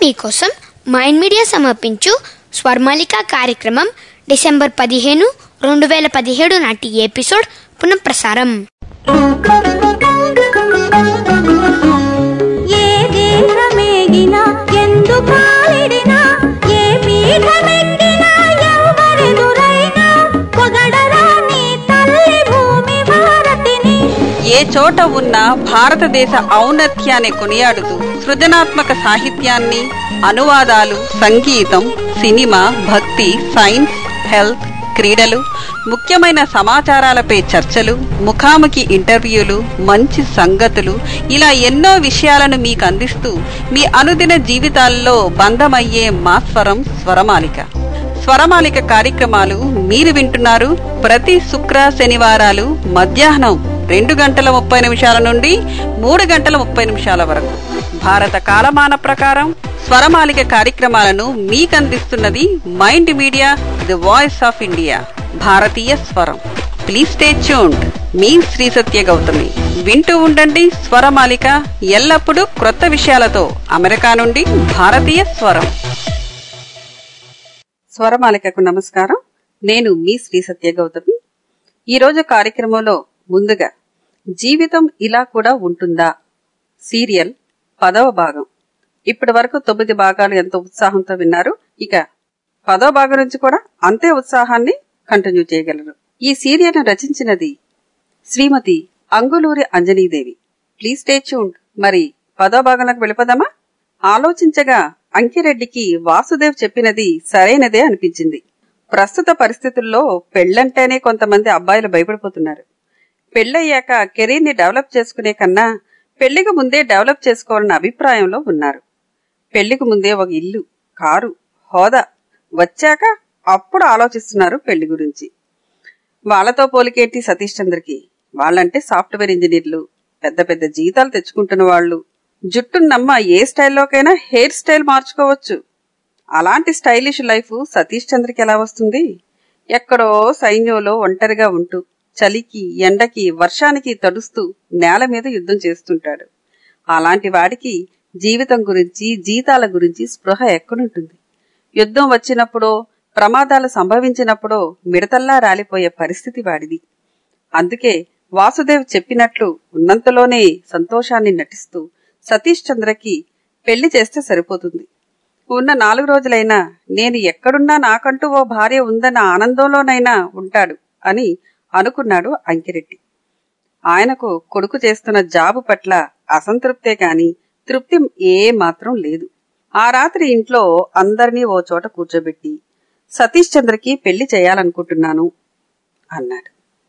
మీకోసం mind media సమర్పించు స్వర్మాలిక కార్యక్రమం డిసెంబర్ పదిహేను రెండు వేల పదిహేడు నాటి ఎపిసోడ్ పునఃప్రసారం ఏ దేశమేగినా ఎందు కాలిడినా ఏ పీఠమెక్కినా ఎవరెదురైనా పొగడరా నీ తల్లి భూమి భారతిని ఏ చోట ఉన్న భారతదేశ ఔన్నత్యాన్ని కొనియాడుతూ సృజనాత్మక సాహిత్యాన్ని అనువాదాలు సంగీతం సినిమా భక్తి సైన్స్ హెల్త్ క్రీడలు ముఖ్యమైన సమాచారాలపై చర్చలు ముఖాముఖి ఇంటర్వ్యూలు మంచి సంగతులు ఇలా ఎన్నో విషయాలను మీకు అందిస్తూ మీ అనుదిన జీవితాల్లో బంధమయ్యే మా స్వరం స్వరమాలిక స్వరమాలిక కార్యక్రమాలు మీరు వింటున్నారు ప్రతి శుక్ర శనివారాలు మధ్యాహ్నం రెండు గంటల ముప్పై నిమిషాల నుండి మూడు గంటల ముప్పై నిమిషాల వరకు భారత కాలమాన ప్రకారం స్వరమాలిక కార్యక్రమాలను మీకు అందిస్తున్నది Mind Media the voice of India భారతీయ స్వరం ప్లీజ్ స్టే ట్యూన్డ్ మీ శ్రీ సత్య గౌతమి వింటూ ఉండండి స్వరమాలిక ఎల్లప్పుడూ క్రొత్త విషయాలతో అమెరికా నుండి భారతీయ స్వరం స్వరమాలికకు నమస్కారం నేను మీ శ్రీ సత్య గౌతమి ఈ రోజు కార్యక్రమంలో ముందుగా జీవితం ఇలా కూడా ఉంటుందా సీరియల్ పదవ భాగం ఇప్పటి వరకు తొమ్మిది భాగాలు ఎంతో ఉత్సాహంతో విన్నారు ఇక పదవ భాగం నుంచి కూడా అంతే ఉత్సాహాన్ని కంటిన్యూ చేయగలరు ఈ సీరియల్ రచించినది Srimati Anguluri Anjanidevi please stay tuned మరి పదో భాగంలోకి వెళ్ళిపోదామా ఆలోచించగా అంకిరెడ్డికి వాసుదేవ్ చెప్పినది సరైనదే అనిపించింది ప్రస్తుత పరిస్థితుల్లో పెళ్ళంటేనే కొంతమంది అబ్బాయిలు భయపడిపోతున్నారు పెళ్ళయ్యాక కెరీర్ ని డెవలప్ చేసుకునే కన్నా పెళ్లికి ముందే డెవలప్ చేసుకోవాలన్న అభిప్రాయంలో ఉన్నారు పెళ్లికి ముందే ఒక ఇల్లు కారు హోదా వచ్చాక అప్పుడు ఆలోచిస్తున్నారు పెళ్లి గురించి వాళ్ళతో పోలికేంటి సతీష్ చంద్రకి వాళ్ళంటే సాఫ్ట్వేర్ ఇంజనీర్లు పెద్ద పెద్ద జీతాలు తెచ్చుకుంటున్న వాళ్ళు జుట్టును నమ్మ ఏ స్టైల్లోకైనా హెయిర్ స్టైల్ మార్చుకోవచ్చు అలాంటి స్టైలిష్ లైఫ్ సతీష్ చంద్రకి ఎలా వస్తుంది ఎక్కడో సైన్యంలో ఒంటరిగా ఉంటూ చలికి ఎండకి వర్షానికి తడుస్తూ నేల మీద యుద్ధం చేస్తుంటాడు అలాంటి వాడికి జీవితం గురించి జీతాల గురించి స్పృహ ఎక్కడుంటుంది యుద్ధం వచ్చినప్పుడో ప్రమాదాలు సంభవించినప్పుడో మిడతల్లా రాలిపోయే పరిస్థితి వాడిది అందుకే వాసుదేవ్ చెప్పినట్లు ఉన్నంతలోనే సంతోషాన్ని నటిస్తూ సతీష్ చంద్రకి పెళ్లి చేస్తే సరిపోతుంది ఉన్న నాలుగు రోజులైనా నేను ఎక్కడున్నా నాకంటూ ఓ భార్య ఉందన్న ఆనందంలోనైనా ఉంటాడు అని అనుకున్నాడు అంకిరెడ్డి ఆయనకు కొడుకు చేస్తున్న జాబు పట్ల అసంతృప్తే కాని తృప్తి ఏ మాత్రం లేదు ఆ రాత్రి ఇంట్లో అందరినీ ఓ చోట కూర్చోబెట్టి సతీష్ చంద్రకి పెళ్లి చేయాలనుకుంటున్నాను అన్నాడు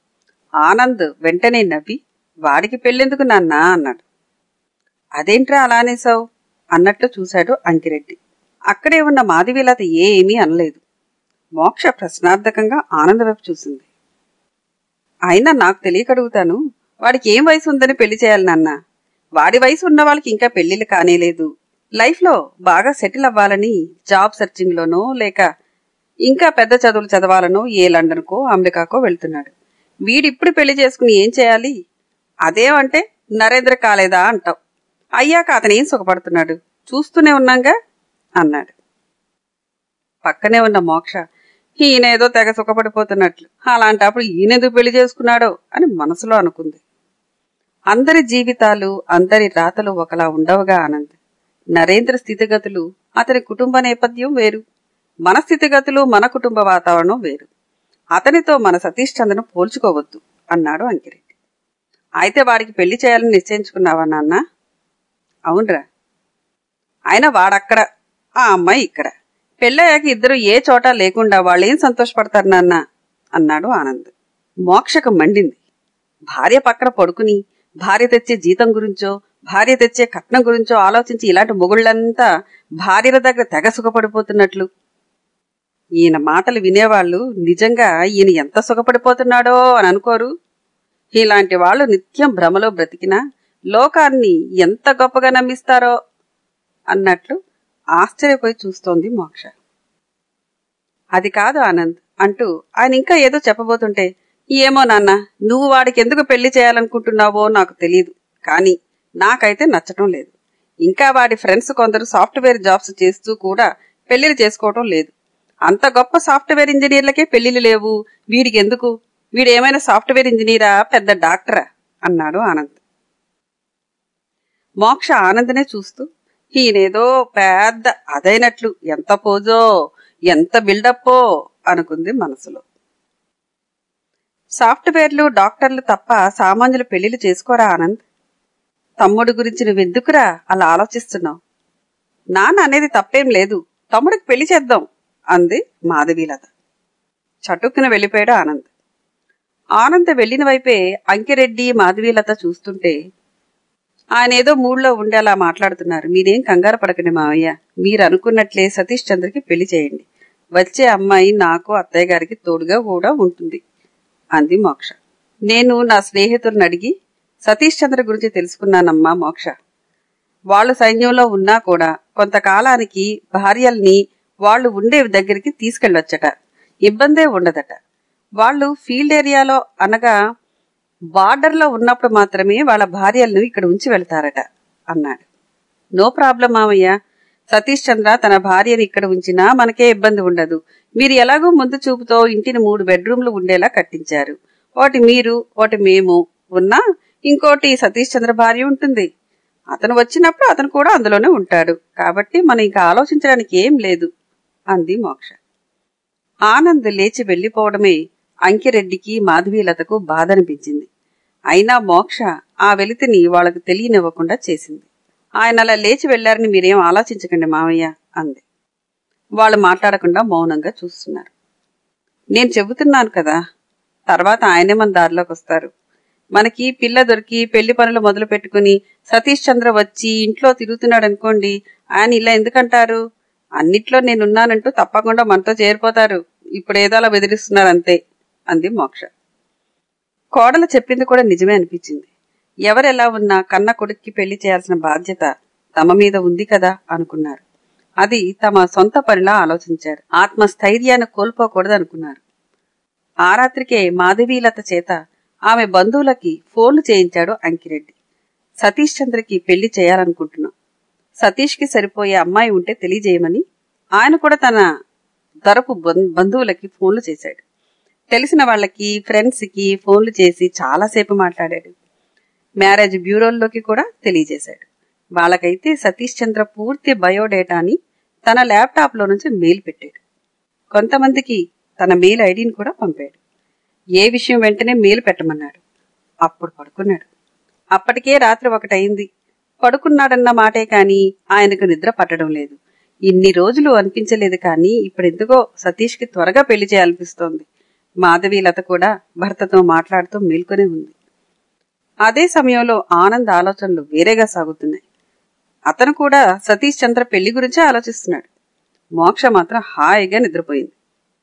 ఆనంద్ వెంటనే నవ్వి వాడికి పెళ్ళెందుకు నాన్నా అన్నాడు అదేంట్రా అలానేసావు అన్నట్లు చూశాడు అంకిరెడ్డి అక్కడే ఉన్న మాధవీలత ఏమీ అనలేదు మోక్ష ప్రశ్నార్థకంగా ఆనంద వైపు చూసింది అయినా నాకు తెలియకడుగుతాను వాడికి ఏం వయసు ఉందని పెళ్లి చేయాలి నాన్న వాడి వయసు ఉన్న వాళ్ళకి ఇంకా పెళ్లిళ్ళు కానేలేదు లైఫ్ లో బాగా సెటిల్ అవ్వాలని జాబ్ సెర్చింగ్ లోనో లేక ఇంకా పెద్ద చదువులు చదవాలనో ఏ లండన్కో అమెరికాకో వెళ్తున్నాడు వీడిప్పుడు పెళ్లి చేసుకుని ఏం చేయాలి అదేమంటే నరేంద్ర కాలేదా అంటావు అయ్యాక అతను ఏం సుఖపడుతున్నాడు చూస్తూనే ఉన్నాగా అన్నాడు పక్కనే ఉన్న మోక్ష ఈయనేదో తెగ సుఖపడిపోతున్నట్లు అలాంటప్పుడు ఈయనెందుకు పెళ్లి చేసుకున్నాడో అని మనసులో అనుకుంది అందరి జీవితాలు అందరి రాతలు ఒకలా ఉండవుగా ఆనంద్ నరేంద్ర స్థితిగతులు అతని కుటుంబ నేపథ్యం వేరు మన స్థితిగతులు మన కుటుంబ వాతావరణం వేరు అతనితో మన సతీష్ చంద్రను పోల్చుకోవద్దు అన్నాడు అంకిరెడ్డి అయితే వాడికి పెళ్లి చేయాలని నిశ్చయించుకున్నావా నాన్న అవునరా ఆయన వాడక్కడ ఆ అమ్మాయి ఇక్కడ పెళ్ళయ్యాక ఇద్దరు ఏ చోట లేకుండా వాళ్ళేం సంతోషపడతారు నాన్న అన్నాడు ఆనంద్ మోక్షకు మండింది భార్య పక్కన పడుకుని భార్య తెచ్చే జీతం గురించో భార్య తెచ్చే కట్నం గురించో ఆలోచించి ఇలాంటి మొగుళ్ళంతా భార్యల దగ్గర తెగ సుఖపడిపోతున్నట్లు ఈయన మాటలు వినేవాళ్ళు నిజంగా ఈయన ఎంత సుఖపడిపోతున్నాడో అని అనుకోరు ఇలాంటి వాళ్ళు నిత్యం భ్రమలో బ్రతికినా లోకాన్ని ఎంత గొప్పగా నమ్మిస్తారో అన్నట్లు ఆశ్చర్యపోయి చూస్తోంది మోక్ష అది కాదు ఆనంద్ అంటూ ఆయన ఇంకా ఏదో చెప్పబోతుంటే ఏమో నాన్న నువ్వు వాడికి ఎందుకు పెళ్లి చేయాలనుకుంటున్నావో నాకు తెలియదు కానీ నాకైతే నచ్చటం లేదు ఇంకా వాడి ఫ్రెండ్స్ కొందరు సాఫ్ట్వేర్ జాబ్స్ చేస్తూ కూడా పెళ్లిళ్ళు చేసుకోవటం లేదు అంత గొప్ప సాఫ్ట్వేర్ ఇంజనీర్లకే పెళ్లిళ్ళు లేవు వీడికి ఎందుకు వీడేమైనా సాఫ్ట్వేర్ ఇంజనీరా పెద్ద డాక్టరా అన్నాడు ఆనంద్ మోక్ష ఆనందనే చూస్తూ ఈయనేదో పెద్ద అదైనట్లు ఎంత పోజో ఎంత బిల్డప్పో అనుకుంది మనసులో సాఫ్ట్వేర్లు డాక్టర్లు తప్ప సామాన్యులు పెళ్లిళ్ళు చేసుకోరా ఆనంద్ తమ్ముడు గురించి నువ్వెందుకురా అలా ఆలోచిస్తున్నావు నాన్న అనేది తప్పేం లేదు తమ్ముడికి పెళ్లి చేద్దాం అంది మాధవీలత చటుక్కున వెళ్ళిపోయాడు ఆనంద్ ఆనంద్ వెళ్లిన వైపే అంకిరెడ్డి మాధవీలత చూస్తుంటే ఆయన ఏదో మూడ్లో ఉండి అలా మాట్లాడుతున్నారు మీరేం కంగారు పడకండి మావయ్య మీరు అనుకున్నట్లే సతీష్ చంద్రకి పెళ్లి చేయండి వచ్చే అమ్మాయి నాకు అత్తయ్య గారికి తోడుగా కూడా ఉంటుంది అంది మోక్ష నేను నా స్నేహితులను అడిగి సతీష్ చంద్ర గురించి తెలుసుకున్నానమ్మా మోక్ష వాళ్ళు సైన్యంలో ఉన్నా కూడా కొంతకాలానికి భార్యల్ని వాళ్ళు ఉండే దగ్గరికి తీసుకెళ్ళొచ్చట ఇబ్బందే ఉండదట వాళ్ళు ఫీల్డ్ ఏరియాలో అనగా బార్డర్లో ఉన్నప్పుడు మాత్రమే వాళ్ళ భార్యలను ఇక్కడ ఉంచి వెళ్తారట అన్నాడు నో ప్రాబ్లం మామయ్య సతీష్ చంద్ర తన భార్యని ఇక్కడ ఉంచినా మనకే ఇబ్బంది ఉండదు మీరు ఎలాగో ముందు చూపుతో ఇంటిని మూడు బెడ్రూమ్లు ఉండేలా కట్టించారు ఒకటి మీరు ఒకటి మేము ఉన్నా ఇంకోటి సతీష్ చంద్ర భార్య ఉంటుంది అతను వచ్చినప్పుడు అతను కూడా అందులోనే ఉంటాడు కాబట్టి మనం ఇంకా ఆలోచించడానికి ఏం లేదు అంది మోక్ష ఆనంద్ లేచి వెళ్లిపోవడమే అంకిరెడ్డికి మాధవీలతకు బాధ అనిపించింది అయినా మోక్ష ఆ వెలితిని వాళ్లకు తెలియనివ్వకుండా చేసింది ఆయన అలా లేచి వెళ్లారని మీరేం ఆలోచించకండి మావయ్య అంది వాళ్ళు మాట్లాడకుండా మౌనంగా చూస్తున్నారు నేను చెబుతున్నాను కదా తర్వాత ఆయనే మన దారిలోకి వస్తారు మనకి పిల్ల దొరికి పెళ్లి పనులు మొదలు పెట్టుకుని సతీష్ చంద్ర వచ్చి ఇంట్లో తిరుగుతున్నాడు అనుకోండి ఆయన ఇలా ఎందుకంటారు అన్నిట్లో నేనున్నానంటూ తప్పకుండా మనతో చేరిపోతారు ఇప్పుడు ఏదో అలా బెదిరిస్తున్నారు అంతే అంది మోక్ష కోడలు చెప్పింది కూడా నిజమే అనిపించింది ఎవరెలా ఉన్నా కన్న కొడుక్కి పెళ్లి చేయాల్సిన బాధ్యత తమ మీద ఉంది కదా అనుకున్నారు అది తమ సొంత పనిలా ఆలోచించారు ఆత్మస్థైర్యాన్ని కోల్పోకూడదు అనుకున్నారు ఆ రాత్రికే మాధవీలత చేత ఆమె బంధువులకి ఫోన్లు చేయించాడు అంకిరెడ్డి సతీష్ చంద్రకి పెళ్లి చేయాలనుకుంటున్నాం సతీష్కి సరిపోయే అమ్మాయి ఉంటే తెలియజేయమని ఆయన కూడా తన తరపు బం- బంధువులకి ఫోన్లు చేశాడు తెలిసిన వాళ్ళకి ఫ్రెండ్స్ కి ఫోన్లు చేసి చాలాసేపు మాట్లాడాడు మ్యారేజ్ బ్యూరోల్లోకి కూడా తెలియజేశాడు వాళ్ళకైతే సతీష్ చంద్ర పూర్తి బయోడేటాని తన ల్యాప్టాప్ లో నుంచి మెయిల్ పెట్టాడు కొంతమందికి తన మెయిల్ ఐడిని కూడా పంపాడు ఏ విషయం వెంటనే మెయిల్ పెట్టమన్నాడు అప్పుడు పడుకున్నాడు అప్పటికే రాత్రి ఒకటయింది పడుకున్నాడన్న మాటే కాని ఆయనకు నిద్ర పట్టడం లేదు ఇన్ని రోజులు అనిపించలేదు కానీ ఇప్పుడెందుకో సతీష్కి త్వరగా పెళ్లి చేయాలనిపిస్తోంది మాధవీలత కూడా భర్తతో మాట్లాడుతూ మేల్కొనే ఉంది అదే సమయంలో ఆనంద్ ఆలోచనలు వేరేగా సాగుతున్నాయి అతను కూడా సతీష్ చంద్ర పెళ్లి గురించే ఆలోచిస్తున్నాడు మోక్ష మాత్రం హాయిగా నిద్రపోయింది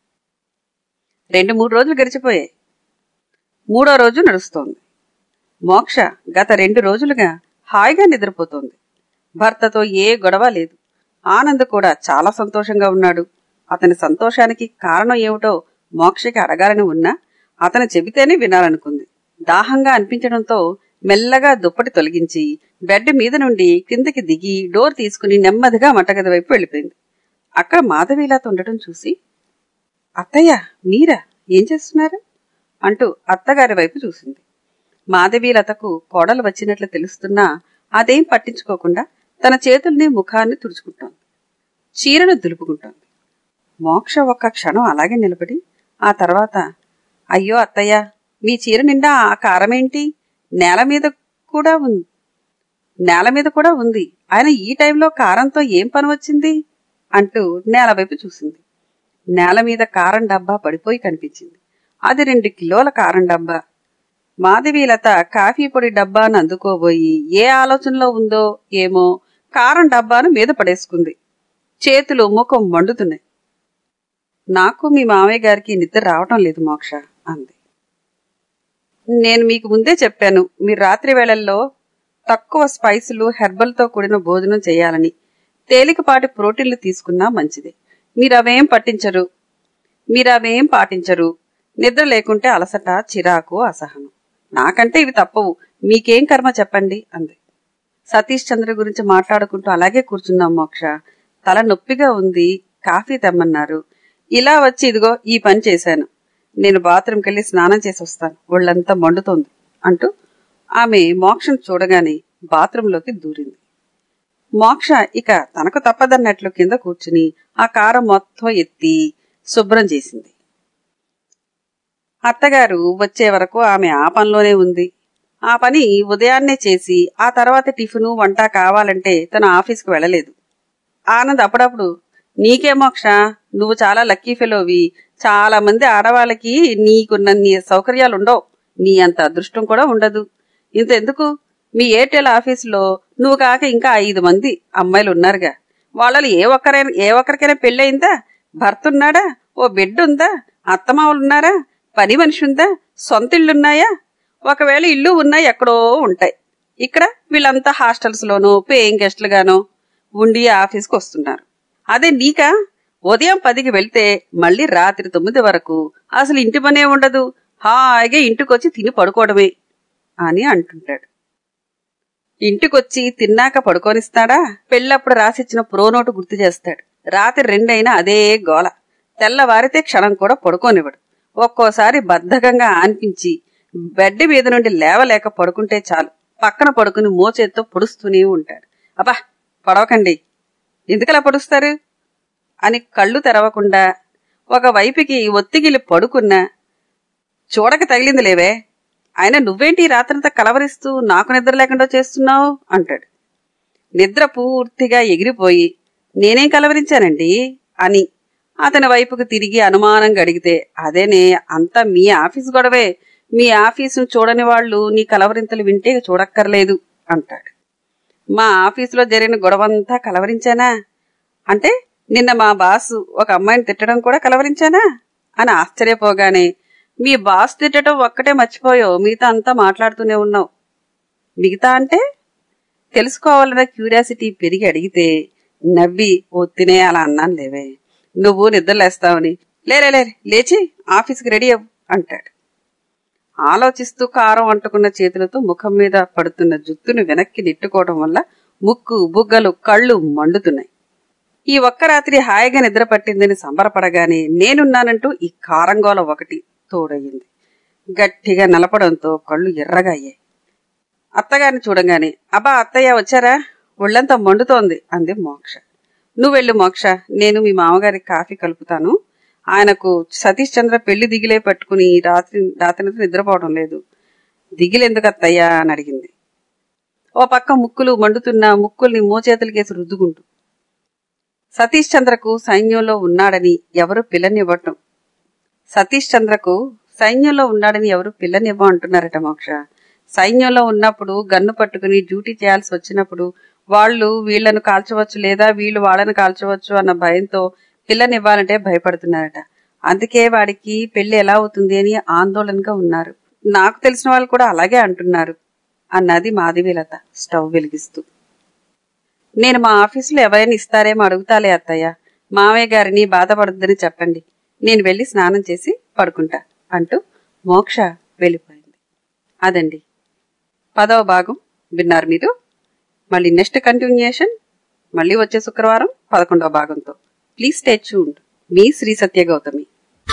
రెండు మూడు రోజులు గడిచిపోయాయి మూడో రోజు నడుస్తోంది మోక్ష గత రెండు రోజులుగా హాయిగా నిద్రపోతోంది భర్తతో ఏ గొడవ లేదు ఆనంద్ కూడా చాలా సంతోషంగా ఉన్నాడు అతని సంతోషానికి కారణం ఏమిటో మోక్షకి అడగాలని ఉన్నా అతను చెబితేనే వినాలనుకుంది దాహంగా అనిపించడంతో మెల్లగా దుప్పటి తొలగించి బెడ్ మీద నుండి కిందకి దిగి డోర్ తీసుకుని నెమ్మదిగా వంటగది వైపు వెళ్ళిపోయింది అక్కడ మాధవీలాతో ఉండటం చూసి అత్తయ్య మీరా ఏం చేస్తున్నారు అంటూ అత్తగారి వైపు చూసింది మాధవీలతకు కోడలు వచ్చినట్లు తెలుస్తున్నా అదేం పట్టించుకోకుండా తన చేతుల్ని ముఖాన్ని తుడుచుకుంటోంది చీరను దులుపుకుంటోంది మోక్ష ఒక్క క్షణం అలాగే నిలబడి ఆ తర్వాత అయ్యో అత్తయ్య మీ చీర నిండా ఆ కారమేంటి నేల మీద కూడా ఉంది నేల మీద కూడా ఉంది ఆయన ఈ టైంలో కారంతో ఏం పని వచ్చింది అంటూ నేల వైపు చూసింది నేల మీద కారం డబ్బా పడిపోయి కనిపించింది అది రెండు కిలోల కారం డబ్బా మాధవీలత కాఫీ పొడి డబ్బాను అందుకోబోయి ఏ ఆలోచనలో ఉందో ఏమో కారం డబ్బాను మీద పడేసుకుంది చేతులు ముఖం మండుతున్నాయి నాకు మీ మామయ్య గారికి నిద్ర రావటం లేదు మోక్ష అంది నేను మీకు ముందే చెప్పాను మీరు రాత్రి వేళల్లో తక్కువ స్పైసులు హెర్బల్తో కూడిన భోజనం చేయాలని తేలికపాటి ప్రోటీన్లు తీసుకున్నా మంచిది మీరు అవేం పట్టించరు మీరు అవేం పాటించరు నిద్ర లేకుంటే అలసట చిరాకు అసహనం నాకంటే ఇవి తప్పవు మీకేం కర్మ చెప్పండి అంది సతీష్ చంద్ర గురించి మాట్లాడుకుంటూ అలాగే కూర్చున్నాం మోక్ష తల నొప్పిగా ఉంది కాఫీ తెమ్మన్నారు ఇలా వచ్చి ఇదిగో ఈ పని చేశాను నేను బాత్రూమ్కి వెళ్ళి స్నానం చేసి వస్తాను ఒళ్ళంతా మండుతోంది అంటూ ఆమె మోక్షం చూడగానే బాత్రూంలోకి దూరింది మోక్ష ఇక తనకు తప్పదన్నట్లు కింద కూర్చుని ఆ కారం మొత్తం ఎత్తి శుభ్రం చేసింది అత్తగారు వచ్చే వరకు ఆమె ఆ పనిలోనే ఉంది ఆ పని ఉదయాన్నే చేసి ఆ తర్వాత టిఫిను వంట కావాలంటే తన ఆఫీస్కి వెళ్ళలేదు ఆనంద్ అప్పుడప్పుడు నీకే మోక్ష నువ్వు చాలా లక్కీ ఫెలోవి చాలా మంది ఆడవాళ్ళకి నీకున్నన్ని సౌకర్యాలు ఉండవు నీ అంత అదృష్టం కూడా ఉండదు ఇంతెందుకు మీ ఎయిర్టెల్ ఆఫీసులో నువ్వు కాక ఇంకా ఐదు మంది అమ్మాయిలు ఉన్నారుగా వాళ్ళలో ఏ ఒక్కరైనా ఏ ఒక్కరికైనా పెళ్ళయిందా భర్త ఉన్నాడా ఓ బిడ్డ ఉందా అత్తమామలు ఉన్నారా పని మనిషి ఉందా సొంత ఇళ్ళున్నాయా ఒకవేళ ఇల్లు ఉన్నా ఎక్కడో ఉంటాయి ఇక్కడ వీళ్ళంతా హాస్టల్స్ లోనో పేయింగ్ గెస్ట్లుగానో ఉండి ఆఫీస్కి వస్తున్నారు అదే నీకా ఉదయం పదికి వెళ్తే మళ్ళీ రాత్రి తొమ్మిది వరకు అసలు ఇంటి పనే ఉండదు హాయిగా ఇంటికొచ్చి తిని పడుకోవడమే అని అంటుంటాడు ఇంటికొచ్చి తిన్నాక పడుకోనిస్తాడా పెళ్ళప్పుడు రాసిచ్చిన ప్రోనోటు గుర్తు చేస్తాడు రాత్రి రెండైనా అదే గోల తెల్లవారితే క్షణం కూడా పడుకోనివ్వడు ఒక్కోసారి బద్ధకంగా అనిపించి బెడ్ మీద నుండి లేవలేక పడుకుంటే చాలు పక్కన పడుకుని మోచేత్తో పొడుస్తూనే ఉంటాడు అబ్బా పడవకండి ఎందుకలా పొడుస్తారు అని కళ్ళు తెరవకుండా ఒక వైపుకి ఒత్తిగిలి పడుకున్నా చూడక తగిలింది లేవే ఆయన నువ్వేంటి ఈ రాత్రంతా కలవరిస్తూ నాకు నిద్ర లేకుండా చేస్తున్నావు అంటాడు నిద్ర పూర్తిగా ఎగిరిపోయి నేనేం కలవరించానండి అని అతని వైపుకు తిరిగి అనుమానంగా అడిగితే అదేనే అంతా మీ ఆఫీస్ గొడవే మీ ఆఫీసును చూడని వాళ్ళు నీ కలవరింతలు వింటే చూడక్కర్లేదు అంటాడు మా ఆఫీసులో జరిగిన గొడవంతా కలవరించానా అంటే నిన్న మా బాసు ఒక అమ్మాయిని తిట్టడం కూడా కలవరించానా అని ఆశ్చర్యపోగానే మీ బాస్ తిట్టడం ఒక్కటే మర్చిపోయావు మిగతా అంతా మాట్లాడుతూనే ఉన్నావు మిగతా అంటే తెలుసుకోవాలన్న క్యూరియాసిటీ పెరిగి అడిగితే నవ్వి ఒత్తినే అలా అన్నాను లేవే నువ్వు నిద్రలేస్తావని లేరే లేరే లేచి ఆఫీస్కి రెడీ అవ్వు అంటాడు ఆలోచిస్తూ కారం అంటుకున్న చేతులతో ముఖం మీద పడుతున్న జుత్తును వెనక్కి నెట్టుకోవడం వల్ల ముక్కు బుగ్గలు కళ్ళు మండుతున్నాయి ఈ ఒక్క రాత్రి హాయిగా నిద్ర పట్టిందని సంబరపడగానే నేనున్నానంటూ ఈ కారంగోల ఒకటి తోడయింది గట్టిగా నలపడంతో కళ్ళు ఎర్రగా అయ్యాయి అత్తగారిని చూడంగానే అబ్బా అత్తయ్య వచ్చారా ఒళ్ళంతా మండుతోంది అంది మోక్ష నువ్వు వెళ్ళు మోక్ష నేను మీ మామగారికి కాఫీ కలుపుతాను ఆయనకు సతీష్ చంద్ర పెళ్లి దిగిలే పట్టుకుని రాత్రి రాత్రి నిద్రపోవడం లేదు దిగిలెందుకు అత్తయ్యా అని అడిగింది ఓ పక్క ముక్కులు మండుతున్న ముక్కుల్ని మోచేతులకేసి రుద్దుకుంటూ సతీష్ చంద్రకు సైన్యంలో ఉన్నాడని ఎవరు పిల్లనివ్వటం సతీష్ చంద్రకు సైన్యంలో ఉన్నాడని ఎవరు పిల్లనివ్వ అంటున్నారట మోక్ష సైన్యంలో ఉన్నప్పుడు గన్ను పట్టుకుని డ్యూటీ చేయాల్సి వచ్చినప్పుడు వాళ్ళు వీళ్లను కాల్చవచ్చు లేదా వీళ్ళు వాళ్ళని కాల్చవచ్చు అన్న భయంతో పిల్లనివ్వాలంటే భయపడుతున్నారట అందుకే వాడికి పెళ్లి ఎలా అవుతుంది అని ఆందోళనగా ఉన్నారు నాకు తెలిసిన వాళ్ళు కూడా అలాగే అంటున్నారు అన్నది మాధవీలత స్టవ్ వెలిగిస్తూ నేను మా ఆఫీసులో ఎవరైనా ఇస్తారేమో అడుగుతాలే అత్తయ్య మామయ్య గారిని బాధపడద్దని చెప్పండి నేను వెళ్లి స్నానం చేసి పడుకుంటా అంటూ మోక్ష వెళ్ళిపోయింది అదండి పదవ భాగం విన్నారు మీరు మళ్ళీ నెక్స్ట్ కంటిన్యూయేషన్ మళ్ళీ వచ్చే శుక్రవారం పదకొండవ భాగంతో ప్లీజ్ స్టే ట్యూన్డ్ మీ శ్రీ సత్య గౌతమి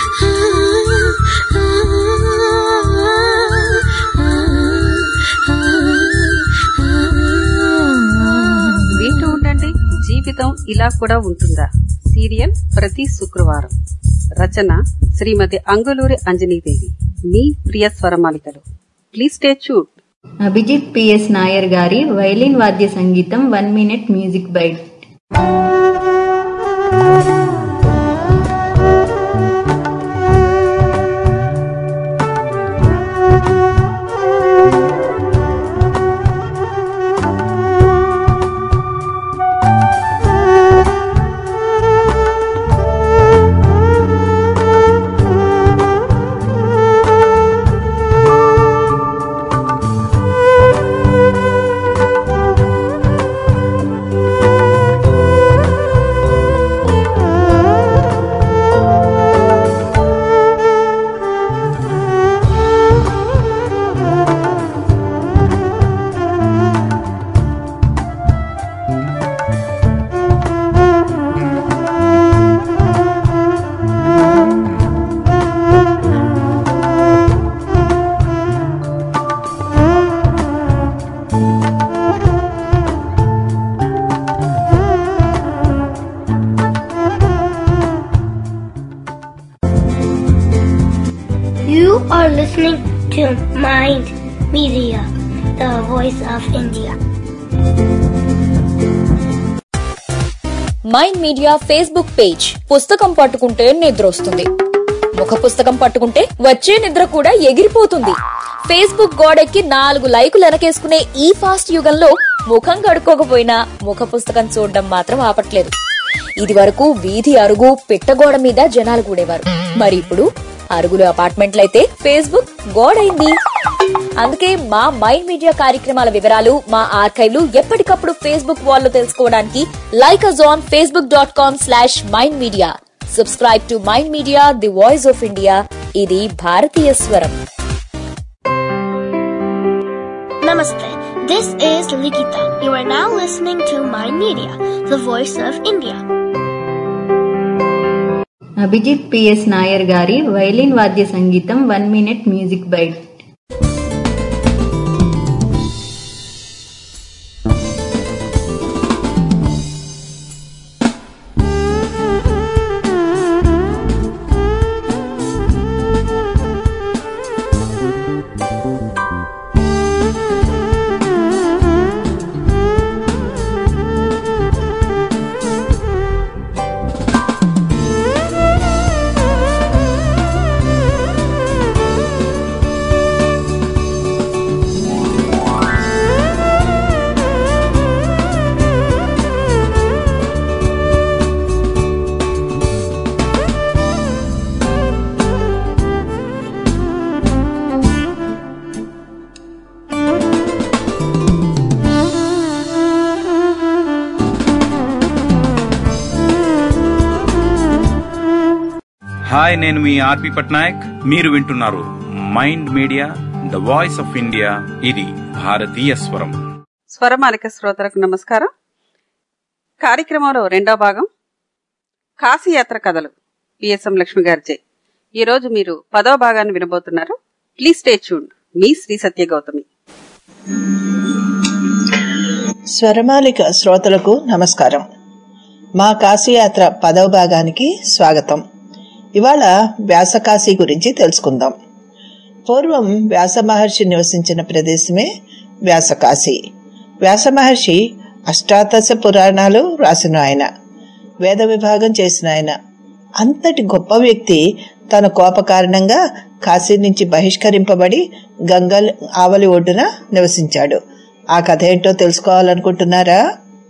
వింటూ ఉండండి జీవితం ఇలా కూడా ఉంటుందా సీరియల్ ప్రతి శుక్రవారం రచన శ్రీమతి అంగులూరి అంజనీదేవి మీ ప్రియ స్వరమాలికలు please stay tuned Abhijit P S Nair గారి వైలిన్ వాద్య సంగీతం వన్ మినిట్ మ్యూజిక్ బైట్ ఆ listening to Mind Media, the voice of India. Mind Media Facebook page పుస్తకం పట్టుకుంటే నిద్ర వస్తుంది ముఖ పుస్తకం పట్టుకుంటే వచ్చే నిద్ర కూడా ఎగిరిపోతుంది ఫేస్బుక్ గోడెక్కి నాలుగు లైకులు వెనకేసుకునే ఈ ఫాస్ట్ యుగంలో ముఖం కడుక్కోకపోయినా ముఖ పుస్తకం చూడడం మాత్రం ఆపట్లేదు ఇది వరకు వీధి అరుగు పిట్టగోడ మీద జనాలు కూడేవారు మరి ఇప్పుడు అరుగులు అపార్ట్మెంట్లయితే ఫేస్బుక్ గోడైంది అందుకే మా మైండ్ మీడియా కార్యక్రమాల వివరాలు మా ఆర్కైవ్లు ఎప్పటికప్పుడు ఫేస్బుక్ వాల్లో తెలుసుకోవడానికి like us on Facebook dot com slash Mind Media subscribe to Mind Media the voice of India ఇది భారతీయ స్వరం Namaste. This is Likita. You are now listening to Mind Media, the voice of India. Abhijit P S Nair గారి violin వాద్య సంగీతం one minute music bite hi నేను మీ R P Patnaik మీరు వింటున్నారు Mind Media the voice of India ఇది భారతీయ స్వరం స్వరమాలిక శ్రోతలకు నమస్కారం కార్యక్రమంలో రెండో భాగం కాశీయాత్ర కథలు పిఎస్ఎం లక్ష్మి గారిచే ఈ రోజు మీరు పదో భాగాన్ని వినబోతున్నారు ప్లీజ్ స్టే ట్యూన్డ్ మీ శ్రీ సత్య గౌతమి స్వరమాలిక శ్రోతలకు నమస్కారం మా కాశీయాత్ర పదవ భాగానికి స్వాగతం ఇవాళ వ్యాసకాశీ గురించి తెలుసుకుందాం పూర్వం వ్యాస మహర్షి నివసించిన ప్రదేశమే వ్యాసకాశి వ్యాస మహర్షి అష్టాదశ పురాణాలు రాసిన ఆయన వేద విభాగం చేసిన ఆయన అంతటి గొప్ప వ్యక్తి తన కోప కారణంగా కాశీ నుంచి బహిష్కరింపబడి గంగల్ ఆవలి ఒడ్డున నివసించాడు ఆ కథ ఏంటో తెలుసుకోవాలనుకుంటున్నారా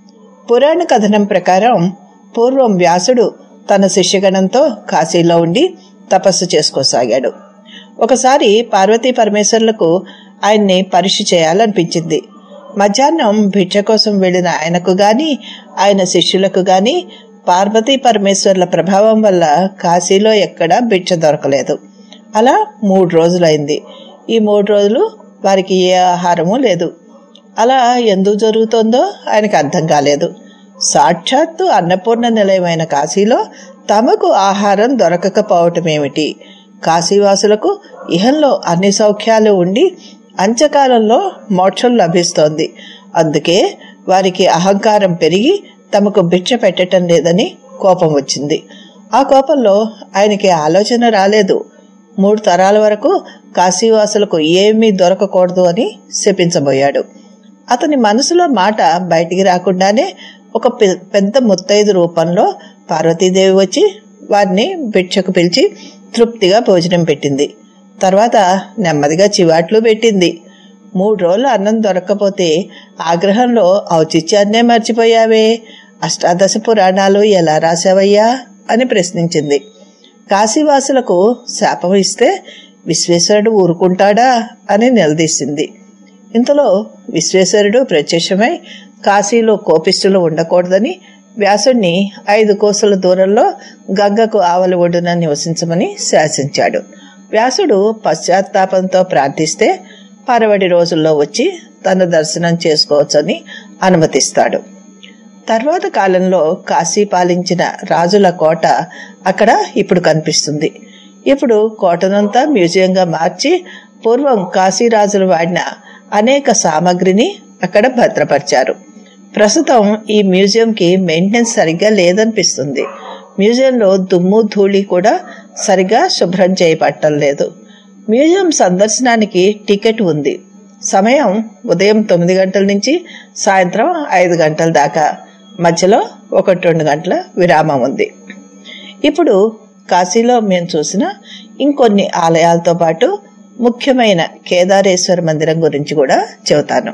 పురాణ కథనం ప్రకారం పూర్వం వ్యాసుడు తన శిష్యగణంతో కాశీలో ఉండి తపస్సు చేసుకోసాగాడు ఒకసారి పార్వతీ పరమేశ్వర్లకు ఆయన్ని పరీక్ష చేయాలనిపించింది మధ్యాహ్నం భిక్ష కోసం వెళ్ళిన ఆయనకు గాని ఆయన శిష్యులకు గాని పార్వతీ పరమేశ్వర్ల ప్రభావం వల్ల కాశీలో ఎక్కడా భిక్ష దొరకలేదు అలా మూడు రోజులైంది ఈ మూడు రోజులు వారికి ఏ ఆహారము లేదు అలా ఎందుకు జరుగుతోందో ఆయనకు అర్థం కాలేదు సాక్షాత్తు అన్నపూర్ణ నిలయమైన కాశీలో తమకు ఆహారం దొరకకపోవటమేమిటి కాశీవాసులకు ఇహంలో అన్ని సౌఖ్యాలు ఉండి అంచకాలంలో మోక్షం లభిస్తోంది అందుకే వారికి అహంకారం పెరిగి తమకు భిక్ష పెట్టడం లేదని కోపం వచ్చింది ఆ కోపంలో ఆయనకి ఆలోచన రాలేదు మూడు తరాల వరకు కాశీవాసులకు ఏమీ దొరకకూడదు అని శపించబోయాడు అతని మనసులో మాట బయటికి రాకుండానే ఒక పె- పెద్ద ముత్తైదు రూపంలో పార్వతీదేవి వచ్చి వారిని భిక్షకు పిలిచి తృప్తిగా భోజనం పెట్టింది తర్వాత నెమ్మదిగా చివాట్లు పెట్టింది మూడు రోజులు అన్నం దొరక్కపోతే ఆగ్రహంలో ఔచిత్యాన్నే మర్చిపోయావే అష్టాదశ పురాణాలు ఎలా రాసావయ్యా అని ప్రశ్నించింది కాశీవాసులకు శాపం ఇస్తే విశ్వేశ్వరుడు ఊరుకుంటాడా అని నిలదీసింది ఇంతలో విశ్వేశ్వరుడు ప్రత్యక్షమై కాశీలో కోపిష్ఠులు ఉండకూడదని వ్యాసుణ్ణి ఐదు కోసల దూరంలో గంగకు ఆవలి ఒడ్డున నివసించమని శాసించాడు వ్యాసుడు పశ్చాత్తాపంతో ప్రార్థిస్తే పరవడి రోజుల్లో వచ్చి తన దర్శనం చేసుకోవచ్చని అనుమతిస్తాడు తర్వాత కాలంలో కాశీ పాలించిన రాజుల కోట అక్కడ ఇప్పుడు కనిపిస్తుంది ఇప్పుడు కోటనంతా మ్యూజియంగా మార్చి పూర్వం కాశీ రాజులు వాడిన అనేక సామగ్రిని అక్కడ భద్రపరిచారు ప్రస్తుతం ఈ మ్యూజియంకి మెయింటెనెన్స్ సరిగ్గా లేదనిపిస్తుంది మ్యూజియంలో దుమ్ము ధూళి కూడా సరిగా శుభ్రం చేయబట్టం లేదు మ్యూజియం సందర్శనానికి టికెట్ ఉంది సమయం ఉదయం తొమ్మిది గంటల నుంచి సాయంత్రం ఐదు గంటల దాకా మధ్యలో ఒకటి రెండు గంటల విరామం ఉంది ఇప్పుడు కాశీలో మేము చూసిన ఇంకొన్ని ఆలయాలతో పాటు ముఖ్యమైన కేదారేశ్వర మందిరం గురించి కూడా చెబుతాను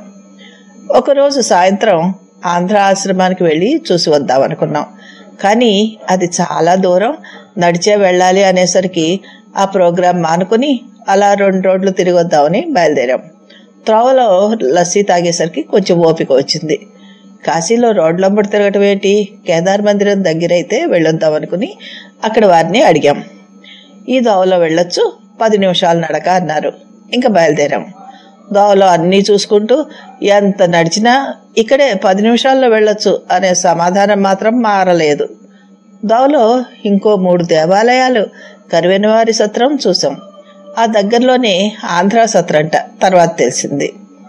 ఒకరోజు సాయంత్రం ఆంధ్ర ఆశ్రమానికి వెళ్ళి చూసి వద్దాం అనుకున్నాం కానీ అది చాలా దూరం నడిచే వెళ్ళాలి అనేసరికి ఆ ప్రోగ్రాం మానుకుని అలా రెండు రోడ్లు తిరిగి వద్దామని బయలుదేరాం త్రోవలో లస్సీ తాగేసరికి కొంచెం ఓపిక వచ్చింది కాశీలో రోడ్లంబడి తిరగటం ఏంటి కేదార్ మందిరం దగ్గరైతే వెళ్ళొద్దాం అనుకుని అక్కడ వారిని అడిగాం ఈ దోవలో వెళ్ళొచ్చు పది నిమిషాలు నడక అన్నారు ఇంకా బయలుదేరాం దోవలో అన్నీ చూసుకుంటూ ఎంత నడిచినా ఇక్కడే పది నిమిషాల్లో వెళ్ళొచ్చు అనే సమాధానం మాత్రం మారలేదు దోవలో ఇంకో మూడు దేవాలయాలు కరివెనవారి సత్రం చూసాం ఆ దగ్గరలోనే ఆంధ్ర సత్రంట తర్వాత తెలిసింది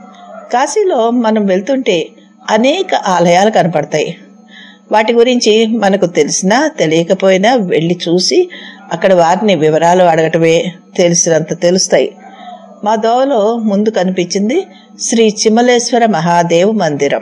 కాశీలో మనం వెళ్తుంటే అనేక ఆలయాలు కనపడతాయి వాటి గురించి మనకు తెలిసినా తెలియకపోయినా వెళ్ళి చూసి అక్కడ వారిని వివరాలు అడగటమే తెలిసినంత తెలుస్తాయి మా దోవలో ముందు కనిపించింది శ్రీ చిమలేశ్వర మహాదేవ్ మందిరం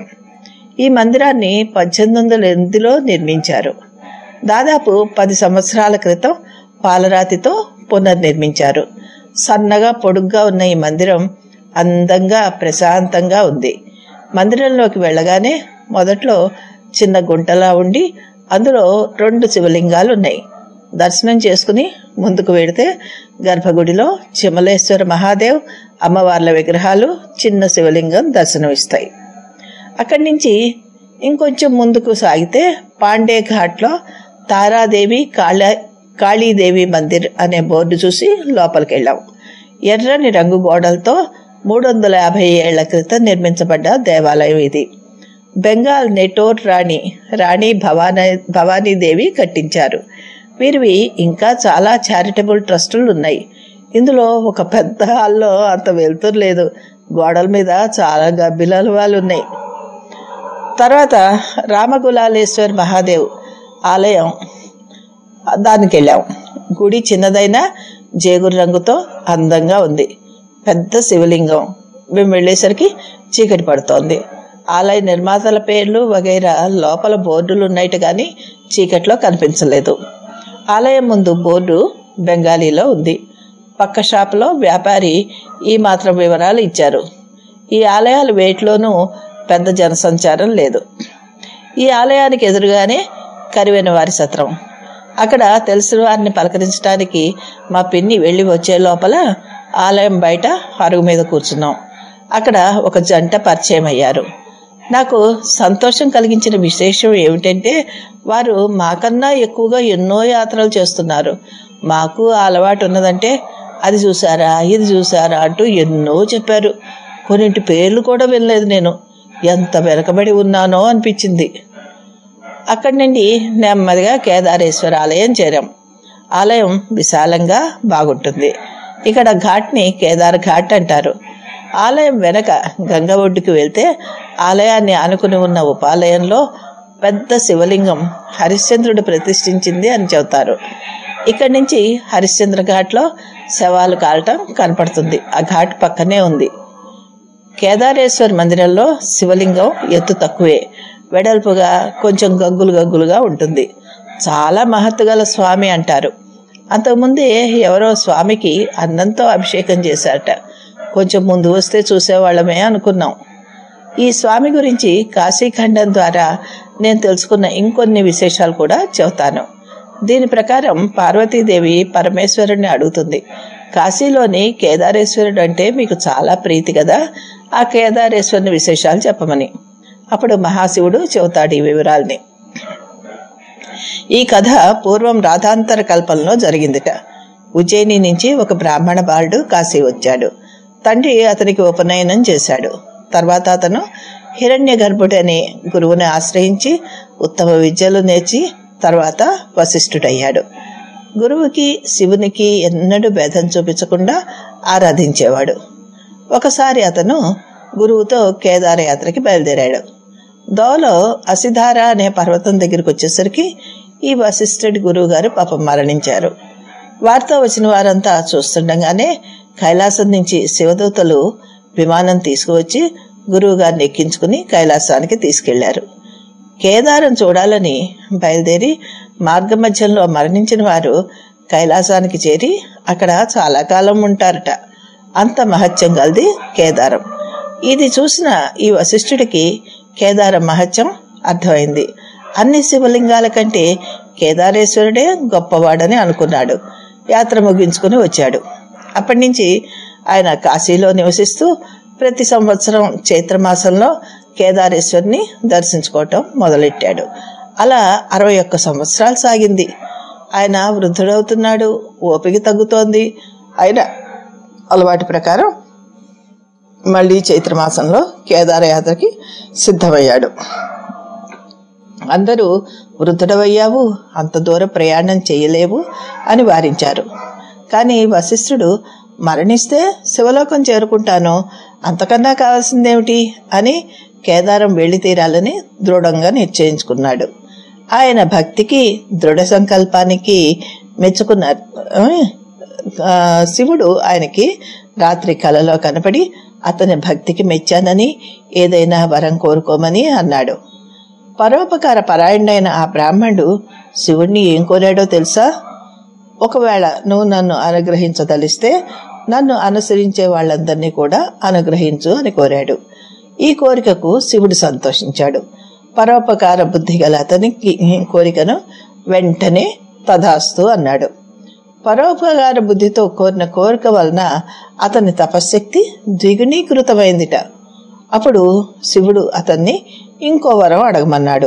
ఈ మందిరాన్ని పద్దెనిమిది వందల ఎనిమిదిలో నిర్మించారు దాదాపు పది సంవత్సరాల క్రితం పాలరాతితో పునర్నిర్మించారు సన్నగా పొడుగ్గా ఉన్న ఈ మందిరం అందంగా ప్రశాంతంగా ఉంది మందిరంలోకి వెళ్ళగానే మొదట్లో చిన్న గుంటలా ఉండి అందులో రెండు శివలింగాలు ఉన్నాయి దర్శనం చేసుకుని ముందుకు వెడితే గర్భగుడిలో చిమలేశ్వర మహాదేవ్ అమ్మవార్ల విగ్రహాలు చిన్న శివలింగం దర్శనమిస్తాయి అక్కడి నుంచి ఇంకొంచెం ముందుకు సాగితే పాండే ఘాట్లో తారాదేవి కాళ కాళీదేవి మందిర్ అనే బోర్డు చూసి లోపలికి వెళ్ళాం ఎర్రని రంగు గోడలతో మూడు వందల యాభై ఏళ్ల క్రితం నిర్మించబడ్డ దేవాలయం ఇది బెంగాల్ నెటోర్ రాణి రాణి భవానీ భవానీదేవి కట్టించారు వీరివి ఇంకా చాలా చారిటబుల్ ట్రస్టులు ఉన్నాయి ఇందులో ఒక పెద్ద హాల్లో అంత వెళ్తురు లేదు గోడల మీద చాలా గబ్బిలాలు వాళ్ళు ఉన్నాయి తర్వాత రామగులాలేశ్వర్ మహాదేవ్ ఆలయం దానికి వెళ్ళాం గుడి చిన్నదైనా జేగురు రంగుతో అందంగా ఉంది పెద్ద శివలింగం మేము వెళ్ళేసరికి చీకటి పడుతోంది ఆలయ నిర్మాతల పేర్లు వగైరా లోపల బోర్డులు ఉన్నట్టు కానీ చీకట్లో కనిపించలేదు ఆలయం ముందు బోర్డు బెంగాలీలో ఉంది పక్క షాపులో వ్యాపారి ఈ మాత్రం వివరాలు ఇచ్చారు ఈ ఆలయాల వేటిలోనూ పెద్ద జనసంచారం లేదు ఈ ఆలయానికి ఎదురుగానే కరివెన వారి సత్రం అక్కడ తెలిసిన వారిని పలకరించడానికి మా పిన్ని వెళ్ళి వచ్చే లోపల ఆలయం బయట అరుగు మీద కూర్చున్నాం అక్కడ ఒక జంట పరిచయం అయ్యారు నాకు సంతోషం కలిగించిన విశేషం ఏమిటంటే వారు మాకన్నా ఎక్కువగా ఎన్నో యాత్రలు చేస్తున్నారు మాకు ఆ అలవాటు ఉన్నదంటే అది చూసారా ఇది చూసారా అంటూ ఎన్నో చెప్పారు కొన్నింటి పేర్లు కూడా వినలేదు నేను ఎంత వెనకబడి ఉన్నానో అనిపించింది అక్కడి నుండి నెమ్మదిగా కేదారేశ్వర ఆలయం చేరాం ఆలయం విశాలంగా బాగుంటుంది ఇక్కడ ఘాట్ని కేదార్ ఘాట్ అంటారు ఆలయం వెనక గంగ ఒడ్డుకి వెళ్తే ఆలయాన్ని ఆనుకుని ఉన్న ఉపాలయంలో పెద్ద శివలింగం హరిశ్చంద్రుడు ప్రతిష్ఠించింది అని చెబుతారు ఇక్కడి నుంచి హరిశ్చంద్ర ఘాట్లో శవాలు కాలటం కనపడుతుంది ఆ ఘాట్ పక్కనే ఉంది కేదారేశ్వర్ మందిరంలో శివలింగం ఎత్తు తక్కువే వెడల్పుగా కొంచెం గగ్గులు గగ్గులుగా ఉంటుంది చాలా మహత్తు గల స్వామి అంటారు అంతకుముందే ఎవరో స్వామికి అన్నంతో అభిషేకం చేశారట కొంచెం ముందు వస్తే చూసేవాళ్ళమే అనుకున్నాం ఈ స్వామి గురించి కాశీఖండం ద్వారా నేను తెలుసుకున్న ఇంకొన్ని విశేషాలు కూడా చెబుతాను దీని ప్రకారం పార్వతీదేవి పరమేశ్వరుణ్ణి అడుగుతుంది కాశీలోని కేదారేశ్వరుడు అంటే మీకు చాలా ప్రీతి కదా ఆ కేదారేశ్వరుని విశేషాలు చెప్పమని అప్పుడు మహాశివుడు చెబుతాడు ఈ వివరాల్ని ఈ కథ పూర్వం రాధాంతర కల్పంలో జరిగిందిట ఉజ్జయిని నుంచి ఒక బ్రాహ్మణ బాలుడు కాశీ వచ్చాడు తండ్రి అతనికి ఉపనయనం చేశాడు తర్వాత అతను హిరణ్య గర్భుడనే గురువుని ఆశ్రయించి ఉత్తమ విద్యలు నేర్చి తర్వాత వశిష్ఠుడయ్యాడు గురువుకి శివునికి ఎన్నడూ భేదం చూపించకుండా ఆరాధించేవాడు ఒకసారి అతను గురువుతో కేదార యాత్రకి బయలుదేరాడు దోలో అసిధార అనే పర్వతం దగ్గరికి వచ్చేసరికి ఈ వశిష్ఠుడి గురువు గారు పాపం మరణించారు వారితో వచ్చిన వారంతా చూస్తుండగానే కైలాసం నుంచి శివదూతలు విమానం తీసుకువచ్చి గురువు గారిని ఎక్కించుకుని కైలాసానికి తీసుకెళ్లారు కేదారం చూడాలని బయలుదేరి మార్గమధ్యంలో మరణించిన వారు కైలాసానికి చేరి అక్కడ చాలా కాలం ఉంటారట అంత మహత్యం గలది కేదారం ఇది చూసిన ఈ వశిష్ఠుడికి కేదారం మహత్యం అర్థమైంది అన్ని శివలింగాల కంటే కేదారేశ్వరుడే గొప్పవాడని అనుకున్నాడు యాత్ర ముగించుకుని వచ్చాడు అప్పటి నుంచి ఆయన కాశీలో నివసిస్తూ ప్రతి సంవత్సరం చైత్రమాసంలో కేదారేశ్వరిని దర్శించుకోవటం మొదలెట్టాడు అలా అరవై ఒక్క సంవత్సరాలు సాగింది ఆయన వృద్ధుడవుతున్నాడు ఓపిక తగ్గుతోంది ఆయన అలవాటు ప్రకారం మళ్ళీ చైత్రమాసంలో కేదార యాత్రకి సిద్ధమయ్యాడు అందరూ వృద్ధుడవయ్యావు అంత దూర ప్రయాణం చేయలేవు అని వారించారు కానీ వశిష్ఠుడు మరణిస్తే శివలోకం చేరుకుంటాను అంతకన్నా కావాల్సిందేమిటి అని కేదారం వెళ్లి తీరాలని దృఢంగా నిశ్చయించుకున్నాడు ఆయన భక్తికి దృఢ సంకల్పానికి మెచ్చుకున్నారు ఆ, శివుడు ఆయనకి రాత్రి కలలో కనపడి అతని భక్తికి మెచ్చానని ఏదైనా వరం కోరుకోమని అన్నాడు పరోపకార పరాయణుడైన ఆ బ్రాహ్మణుడు శివుణ్ణి ఏం కోరాడో తెలుసా ఒకవేళ నువ్వు నన్ను అనుగ్రహించదలిస్తే నన్ను అనుసరించే వాళ్ళందరినీ కూడా అనుగ్రహించు అని కోరాడు ఈ కోరికకు శివుడు సంతోషించాడు పరోపకార బుద్ధి గల అతనికి కోరికను వెంటనే తధాస్తు అన్నాడు పరోపకార బుద్ధితో కోరిన కోరిక వలన అతని తపశ్శక్తి ద్విగుణీకృతమైందిట అప్పుడు శివుడు అతన్ని ఇంకో వరం అడగమన్నాడు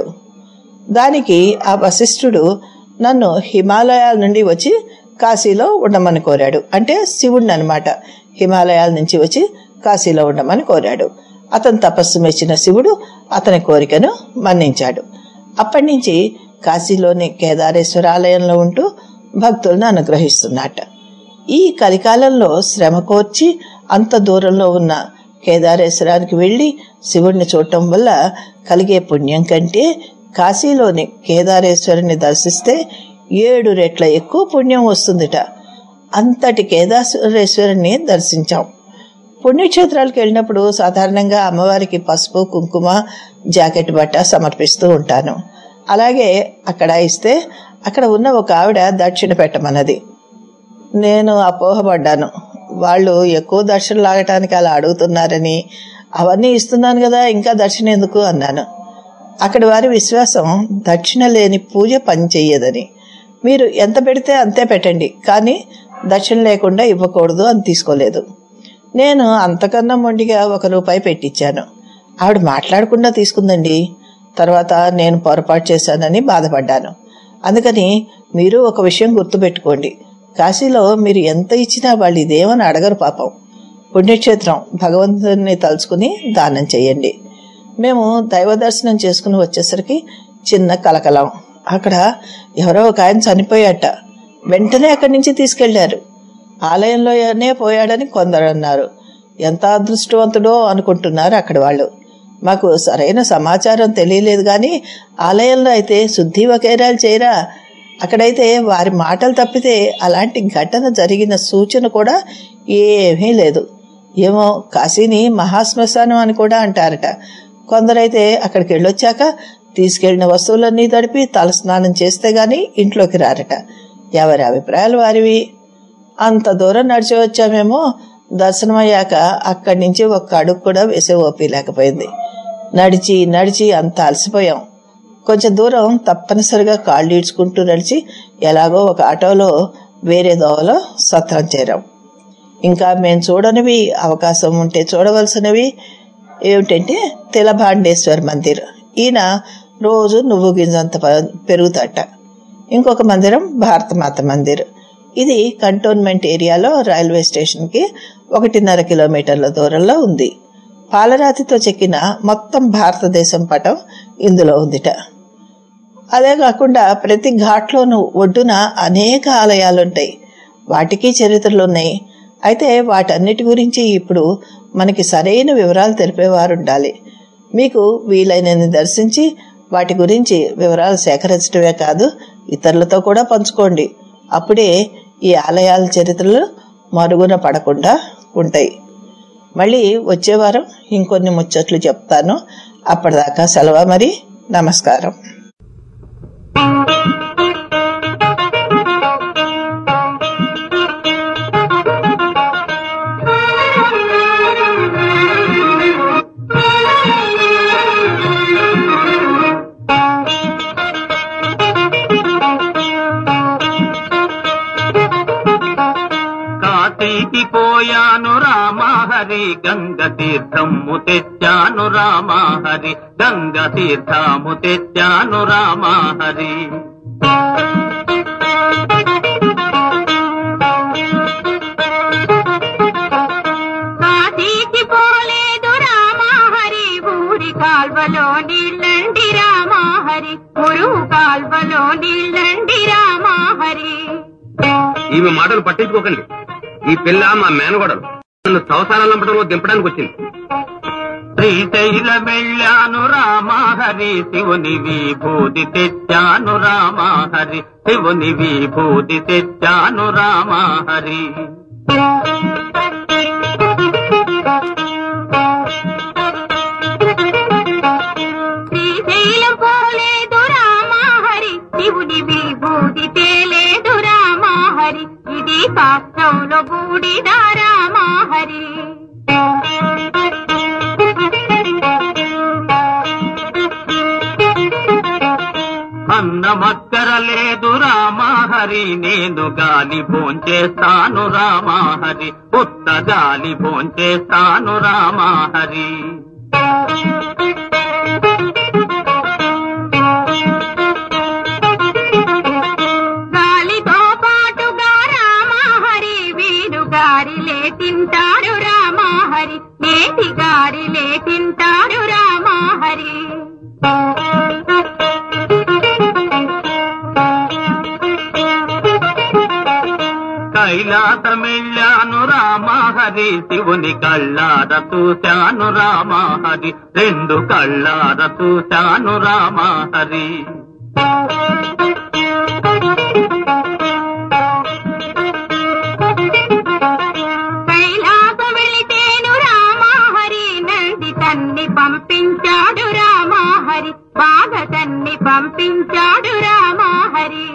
దానికి ఆ వశిష్ఠుడు నన్ను హిమాలయాల నుండి వచ్చి కాశీలో ఉండమని కోరాడు అంటే శివుడిని అనమాట హిమాలయాల నుంచి వచ్చి కాశీలో ఉండమని కోరాడు అతని తపస్సు మెచ్చిన శివుడు అతని కోరికను మన్నించాడు అప్పటి నుంచి కాశీలోని కేదారేశ్వర ఆలయంలో ఉంటూ భక్తులను అనుగ్రహిస్తున్నట్ట ఈ కలికాలంలో శ్రమ కోర్చి అంత దూరంలో ఉన్న కేదారేశ్వరానికి వెళ్ళి శివుడిని చూడటం వల్ల కలిగే పుణ్యం కంటే కాశీలోని కేదారేశ్వరుని దర్శిస్తే ఏడు రెట్ల ఎక్కువ పుణ్యం వస్తుందిట అంతటి కేదారేశ్వరుని దర్శించాం పుణ్యక్షేత్రాలకు వెళ్ళినప్పుడు సాధారణంగా అమ్మవారికి పసుపు కుంకుమ జాకెట్ బట్ట సమర్పిస్తూ ఉంటాను అలాగే అక్కడ ఇస్తే అక్కడ ఉన్న ఒక ఆవిడ దక్షిణ పెట్టమన్నది నేను అపోహపడ్డాను వాళ్ళు ఎక్కువ దర్శనం లాగటానికి అలా అడుగుతున్నారని అవన్నీ ఇస్తున్నాను కదా ఇంకా దర్శనం ఎందుకు అన్నాను అక్కడి వారి విశ్వాసం దక్షిణ లేని పూజ పని చెయ్యదని మీరు ఎంత పెడితే అంతే పెట్టండి కానీ దక్షిణ లేకుండా ఇవ్వకూడదు అని తీసుకోలేదు నేను అంతకన్నా మొండిగా ఒక రూపాయి పెట్టించాను ఆవిడ మాట్లాడకుండా తీసుకుందండి తర్వాత నేను పొరపాటు చేశానని బాధపడ్డాను అందుకని మీరు ఒక విషయం గుర్తుపెట్టుకోండి కాశీలో మీరు ఎంత ఇచ్చినా వాళ్ళు ఇదేమని అడగరు పాపం పుణ్యక్షేత్రం భగవంతుని తలుచుకుని దానం చేయండి మేము దైవ దర్శనం చేసుకుని వచ్చేసరికి చిన్న కలకలం అక్కడ ఎవరో ఒక ఆయన చనిపోయాట వెంటనే అక్కడి నుంచి తీసుకెళ్లారు ఆలయంలోనే పోయాడని కొందరు అన్నారు ఎంత అదృష్టవంతుడో అనుకుంటున్నారు అక్కడ వాళ్ళు మాకు సరైన సమాచారం తెలియలేదు కానీ ఆలయంలో అయితే శుద్ధి వకేరాలు చేయరా అక్కడైతే వారి మాటలు తప్పితే అలాంటి ఘటన జరిగిన సూచన కూడా ఏమీ లేదు ఏమో కాశీని మహాశ్మశానం అని కూడా అంటారట కొందరైతే అక్కడికి వెళ్ళొచ్చాక తీసుకెళ్లిన వస్తువులన్నీ తడిపి తలస్నానం చేస్తే గాని ఇంట్లోకి రారట ఎవరి అభిప్రాయాలు వారివి అంత దూరం నడిచి వచ్చామేమో దర్శనం అయ్యాక అక్కడి నుంచి ఒక్క అడుగు కూడా వేసే ఓపి లేకపోయింది నడిచి నడిచి అంత అలసిపోయాం కొంచెం దూరం తప్పనిసరిగా కాళ్ళు ఈడ్చుకుంటూ నడిచి ఎలాగో ఒక ఆటోలో వేరే దోవలో సత్రం చేరాం ఇంకా మేము చూడనివి అవకాశం ఉంటే చూడవలసినవి ఏమిటంటే తిలభాండేశ్వర్ మందిర్ ఈయన రోజు నువ్వు గింజంత ప- పెరుగుతాట ఇంకొక మందిరం భారతమాత మందిర్ ఇది కంటోన్మెంట్ ఏరియాలో రైల్వే స్టేషన్కి ఒకటిన్నర కిలోమీటర్ల దూరంలో ఉంది పాలరాతితో చెక్కిన మొత్తం భారతదేశం పటం ఇందులో ఉందిట అదే కాకుండా ప్రతి ఘాట్లోనూ ఒడ్డున అనేక ఆలయాలుంటాయి వాటికి చరిత్రలు ఉన్నాయి అయితే వాటన్నిటి గురించి ఇప్పుడు మనకి సరైన వివరాలు తెలిపేవారు ఉండాలి మీకు వీలైనన్ని దర్శించి వాటి గురించి వివరాలు సేకరించడమే కాదు ఇతరులతో కూడా పంచుకోండి అప్పుడే ఈ ఆలయాల చరిత్రలు మరుగున పడకుండా ఉంటాయి మళ్ళీ వచ్చే వారం ఇంకొన్ని ముచ్చట్లు చెప్తాను అప్పటిదాకా సెలవు మరి నమస్కారం కాశీకి పోయాను రామహరి గంగ తీర్థము తెచ్చాను రామహరి గంగ తీర్థము తెచ్చాను రామహరి కాశీకి పోలేదు రామాహరి ఊరి కాల్వలో నీళ్ళండి రామాహరి మురుగు కాల్వలో నీళ్ళండి రామాహరి ఈమె మాటలు పట్టించుకోకండి ఈ పిల్ల మా మేనగోడలు నన్ను సంవత్సరాలు నంపడంలో దింపడానికి వచ్చింది శ్రీశైల వెళ్ళాను రామహరి శివుని విభూతి తెచ్చాను రామహరి శివుని విభూతి తెచ్చాను రామహరి శ్రీశైలం పోలేదు రామాహరి శివుడి విభూతి తేలేదు రామాహరి ఇది కాష్టంలో బూడిద రామాహరి అన్నమక్కర లేదు రామహరి నేను గాలి భోంచేస్తాను రామహరి ఉత్త గాలి భోంచేస్తాను రామహరి గాలితో పాటుగా రామాహరి వీరు గారిలే తింటారు రామాహరి నేటి గారిలే తింటారు రామాహరి కైలాసమెళ్ళాను రామహరి శివుని కళ్ళార చూశాను రామహరి రెండు కళ్ళార చూశాను రామహరి కైలాస వెళితేను రామాహరి నంది తన్ని పంపించాడు రామాహరి బాగా తన్ని పంపించాడు రామాహరి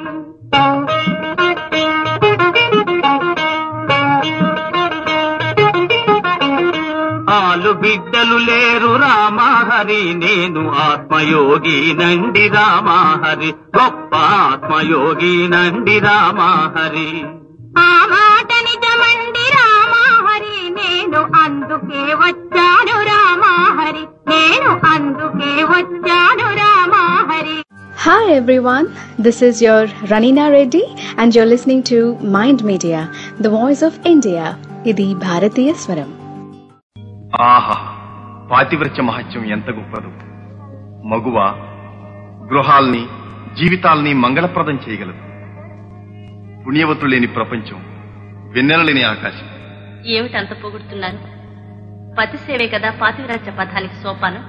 ఆలు బిడ్డలు లేరు రామహరి నేను ఆత్మయోగి నండి రామహరి గొప్ప ఆత్మయోగి నండి రామహరి ఆ మాట నిజమండి రామాహరి నేను అందుకే వచ్చాను రామాహరి నేను అందుకే వచ్చాను Ramahari Hi everyone, this is your Ranina Reddy and you're listening to Mind Media, the voice of India. ఇది భారతీయ స్వరం ఆహా పాతివ్రత్య మహత్యం ఎంత గొప్పదు మగువ గృహాల్ని జీవితాల్ని మంగళప్రదం చేయగలదు పుణ్యవతులు లేని ప్రపంచం వెన్నెల లేని ఆకాశం ఏమిటంత పొగుడుతున్నారు పతి సేవే కదా పాతివ్రాజ్య పదానికి సోపానం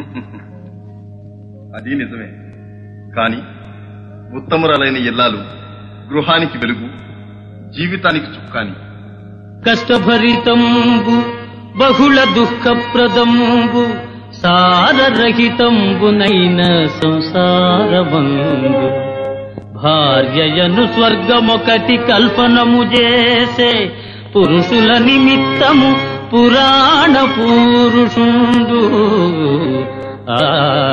అది నిజమే కాని ఉత్తమురాలైన ఇల్లాలు గృహానికి వెలుగు జీవితానికి చుక్కాని కష్టభరితంబు బహుళ దుఃఖప్రదంబు సారరహితంబునైన సంసారమందు భార్యయను స్వర్గమొకటి కల్పనము చేసే పురుషుల నిమిత్తము పురాణ పురుషుండు ఆ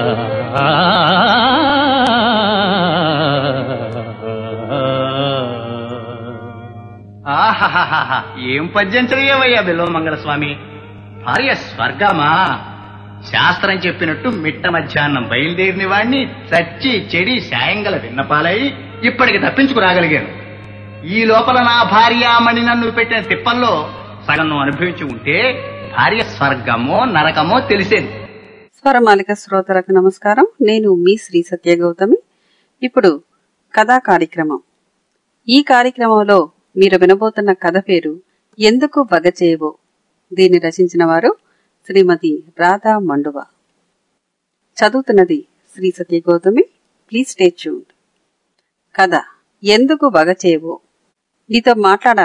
ఆహాహాహా ఏం పద్యం చదివేవయ్యా బిల్వమంగళ స్వామి భార్య స్వర్గమా శాస్త్రం చెప్పినట్టు మిట్ట మధ్యాహ్నం బయలుదేరిన వాణ్ణి చచ్చి చెడి సాయంగల విన్నపాలై ఇప్పటికి తప్పించుకురాగలిగాను ఈ లోపల నా భార్యామణి నన్ను పెట్టిన తిప్పల్లో సగం నువ్వు అనుభవించి ఉంటే భార్య స్వర్గమో నరకమో తెలిసేది స్వరమాలిక శ్రోతలకు నమస్కారం నేను మీ శ్రీ సత్య గౌతమి ఇప్పుడు కథా కార్యక్రమం ఈ కార్యక్రమంలో మీరు వినబోతున్న కథ పేరు ఎందుకు వగచేవో దీన్ని రచించిన వారు శ్రీమతి రాధా మండువ చదువుతున్నది Sri Satya Gautami please stay tuned కథ ఎందుకు వగచేవో నీతో మాట్లాడాలి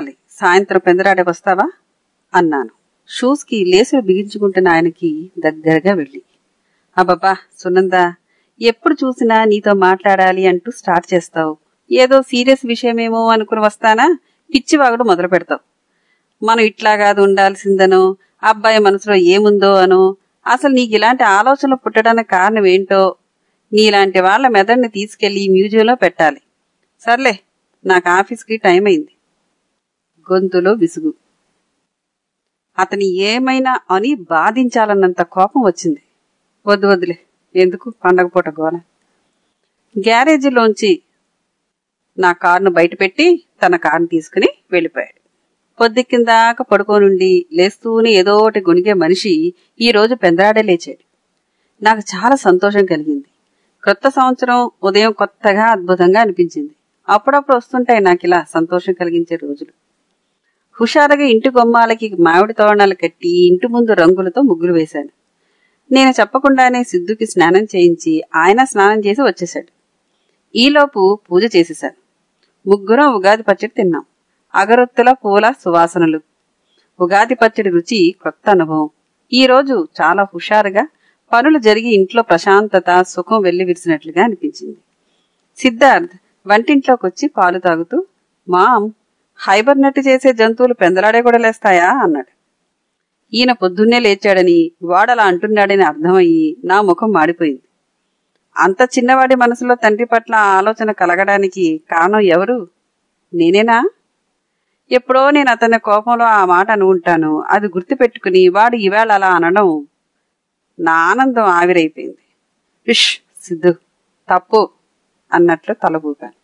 సాయంత్రం పెందరాడే వస్తావా అన్నాను షూస్కి లేసులు బిగించుకుంటున్న ఆయనకి దగ్గరగా వెళ్ళి అబ్బబ్బా సునందా ఎప్పుడు చూసినా నీతో మాట్లాడాలి అంటూ స్టార్ట్ చేస్తావు ఏదో సీరియస్ విషయమేమో అనుకుని వస్తానా పిచ్చివాగుడు మొదలు పెడతావు మనం ఇట్లా కాదు ఉండాల్సిందనో అబ్బాయి మనసులో ఏముందో అనో అసలు నీకు ఇలాంటి ఆలోచనలు పుట్టడానికి కారణం ఏంటో నీలాంటి వాళ్ళ మెదడుని తీసుకెళ్లి మ్యూజియంలో పెట్టాలి సర్లే నాకు ఆఫీస్కి టైం అయింది గొంతులో విసుగు అతని ఏమైనా అని బాధించాలన్నంత కోపం వచ్చింది వద్దు వద్దులే ఎందుకు పండగ పూట గోల గ్యారేజీలోంచి నా కారును బయటపెట్టి తన కారును తీసుకుని వెళ్ళిపోయాడు పొద్దుక్కిందాక పడుకోనుండి లేస్తూనే ఏదో ఒకటి గొనిగే మనిషి ఈ రోజు పెందరాడే లేచాడు నాకు చాలా సంతోషం కలిగింది కొత్త సంవత్సరం ఉదయం కొత్తగా అద్భుతంగా అనిపించింది అప్పుడప్పుడు వస్తుంటాయి నాకు ఇలా సంతోషం కలిగించే రోజులు హుషారుగా ఇంటి గుమ్మాలకి మామిడి తోరణాలు కట్టి ఇంటి ముందు రంగులతో ముగ్గులు వేశాను నేను చెప్పకుండానే సిద్ధుకి స్నానం చేయించి ఆయన స్నానం చేసి వచ్చేశాడు ఈలోపు పూజ చేసేశాను ముగ్గురం ఉగాది పచ్చడి తిన్నాం అగరొత్తుల పూల సువాసనలు ఉగాది పచ్చడి రుచి కొత్త అనుభవం ఈ రోజు చాలా హుషారుగా పనులు జరిగి ఇంట్లో ప్రశాంతత సుఖం వెళ్లి విరిసినట్లుగా అనిపించింది సిద్ధార్థ్ వంటింట్లోకి వచ్చి పాలు తాగుతూ మామ్ హైబర్నెట్ చేసే జంతువులు పెందలాడే కూడా లేస్తాయా అన్నాడు ఈయన పొద్దున్నే లేచాడని వాడలా అంటున్నాడని అర్థమయ్యి నా ముఖం మాడిపోయింది అంత చిన్నవాడి మనసులో తండ్రి పట్ల ఆ ఆలోచన కలగడానికి కారణం ఎవరు నేనేనా ఎప్పుడో నేను అతని కోపంలో ఆ మాట అనుకుంటాను అది గుర్తుపెట్టుకుని వాడు ఈవేళ అలా అనడం నా ఆనందం ఆవిరైపోయింది ఇష్ సిద్ధు తప్పు అన్నట్లు తలబూపాను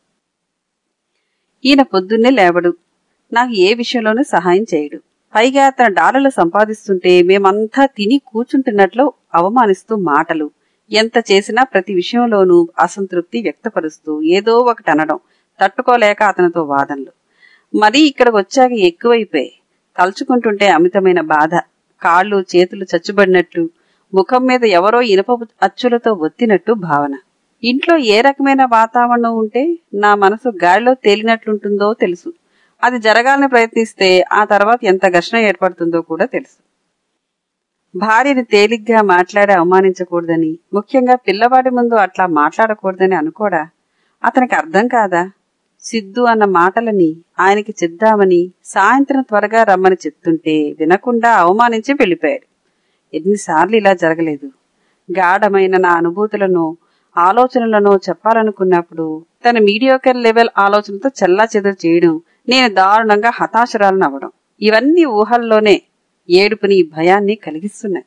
ఈయన పొద్దున్నే లేవడు నాకు ఏ విషయంలోనూ సహాయం చేయడు పైగా అతను డాలర్లు సంపాదిస్తుంటే మేమంతా తిని కూర్చుంటున్నట్లు అవమానిస్తూ మాటలు ఎంత చేసినా ప్రతి విషయంలోనూ అసంతృప్తి వ్యక్తపరుస్తూ ఏదో ఒకటి అనడం తట్టుకోలేక అతనితో వాదనలు మరీ ఇక్కడికి వచ్చాక ఎక్కువైపోయాయి తలుచుకుంటుంటే అమితమైన బాధ కాళ్ళు చేతులు చచ్చుబడినట్లు ముఖం మీద ఎవరో ఇనుప అచ్చులతో ఒత్తినట్టు భావన ఇంట్లో ఏ రకమైన వాతావరణం ఉంటే నా మనసు గాలిలో తేలినట్లుంటుందో తెలుసు అది జరగాలని ప్రయత్నిస్తే ఆ తర్వాత ఎంత ఘర్షణ ఏర్పడుతుందో కూడా తెలుసు భార్యని తేలిగ్గా మాట్లాడి అవమానించకూడదని ముఖ్యంగా పిల్లవాడి ముందు అట్లా మాట్లాడకూడదని అనుకోడా అతనికి అర్థం కాదా సిద్ధు అన్న మాటలని ఆయనకి చెద్దామని సాయంత్రం త్వరగా రమ్మని చెప్తుంటే వినకుండా అవమానించి వెళ్ళిపోయాడు ఎన్నిసార్లు ఇలా జరగలేదు గాఢమైన నా అనుభూతులను ఆలోచనలను చెప్పాలనుకున్నప్పుడు తన మీడియోకర్ లెవెల్ ఆలోచనతో చెల్లా చెదురు చేయడం నేను దారుణంగా హతాశరాలను అవ్వడం ఇవన్నీ ఊహల్లోనే ఏడుపుని భయాన్ని కలిగిస్తున్నాయి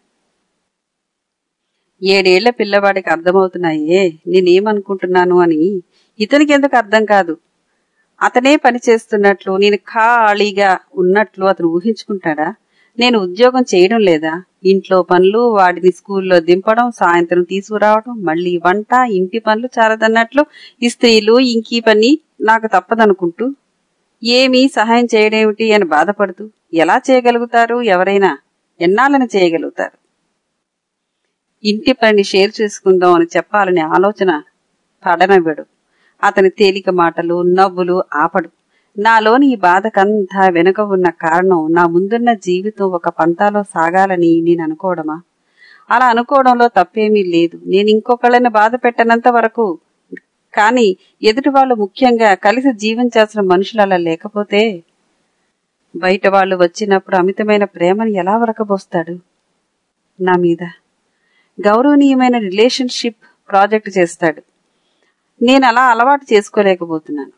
ఏడేళ్ల పిల్లవాడికి అర్థమవుతున్నాయే నేనేమనుకుంటున్నాను అని ఇతనికి ఎందుకు అర్థం కాదు అతనే పని చేస్తున్నట్లు నేను ఖాళీగా ఉన్నట్లు అతను ఊహించుకుంటాడా నేను ఉద్యోగం చేయడం లేదా ఇంట్లో పనులు వాడిని స్కూల్లో దింపడం సాయంత్రం తీసుకురావడం మళ్ళీ వంట ఇంటి పనులు చాలదన్నట్లు ఈ స్త్రీలు ఇంకీ పని నాకు తప్పదనుకుంటూ ఏమీ సహాయం చేయడేమిటి అని బాధపడుతూ ఎలా చేయగలుగుతారు ఎవరైనా ఎన్నాళ్ళని చేయగలుగుతారు ఇంటి పనిని షేర్ చేసుకుందాం అని చెప్పాలనే ఆలోచన పడనవ్వడు అతని తేలిక మాటలు నవ్వులు ఆపడు నాలోని ఈ బాధకంతా వెనుక ఉన్న కారణం నా ముందున్న జీవితం ఒక పంతాలో సాగాలని నేను అనుకోవడమా అలా అనుకోవడంలో తప్పేమీ లేదు నేను ఇంకొకళ్ళని బాధ పెట్టనంత వరకు కానీ ఎదుటి వాళ్ళు ముఖ్యంగా కలిసి జీవించాల్సిన మనుషులు అలా లేకపోతే బయట వాళ్ళు వచ్చినప్పుడు అమితమైన ప్రేమను ఎలా వరకబోస్తాడు నా మీద గౌరవనీయమైన రిలేషన్షిప్ ప్రాజెక్ట్ చేస్తాడు నేను అలా అలవాటు చేసుకోలేకపోతున్నాను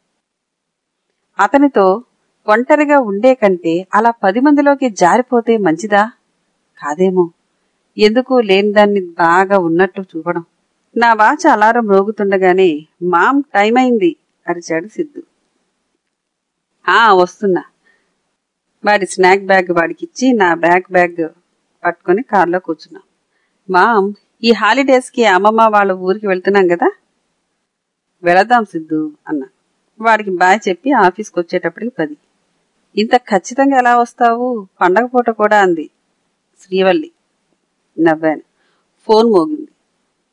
అతనితో ఒంటరిగా ఉండే కంటే అలా పది మందిలోకి జారిపోతే మంచిదా కాదేమో ఎందుకు లేని దాన్ని బాగా ఉన్నట్టు చూపడం నా వాచ అలారం రోగుతుండగానే మామ్ టైం అయింది అరిచాడు సిద్ధు ఆ వస్తున్నా వాడి స్నాక్ బ్యాగ్ వాడికిచ్చి నా బ్యాగ్ బ్యాగ్ పట్టుకొని కారులో కూర్చున్నా మామ్ ఈ హాలిడేస్ కి అమ్మమ్మ వాళ్ళ ఊరికి వెళ్తున్నాం కదా వెళదాం సిద్ధు అన్నా వాడికి బాయ్ చెప్పి ఆఫీస్కి వచ్చేటప్పటికి పది ఇంత ఖచ్చితంగా ఎలా వస్తావు పండగ పూట కూడా అంది శ్రీవల్లి నవ్వాను ఫోన్ మోగింది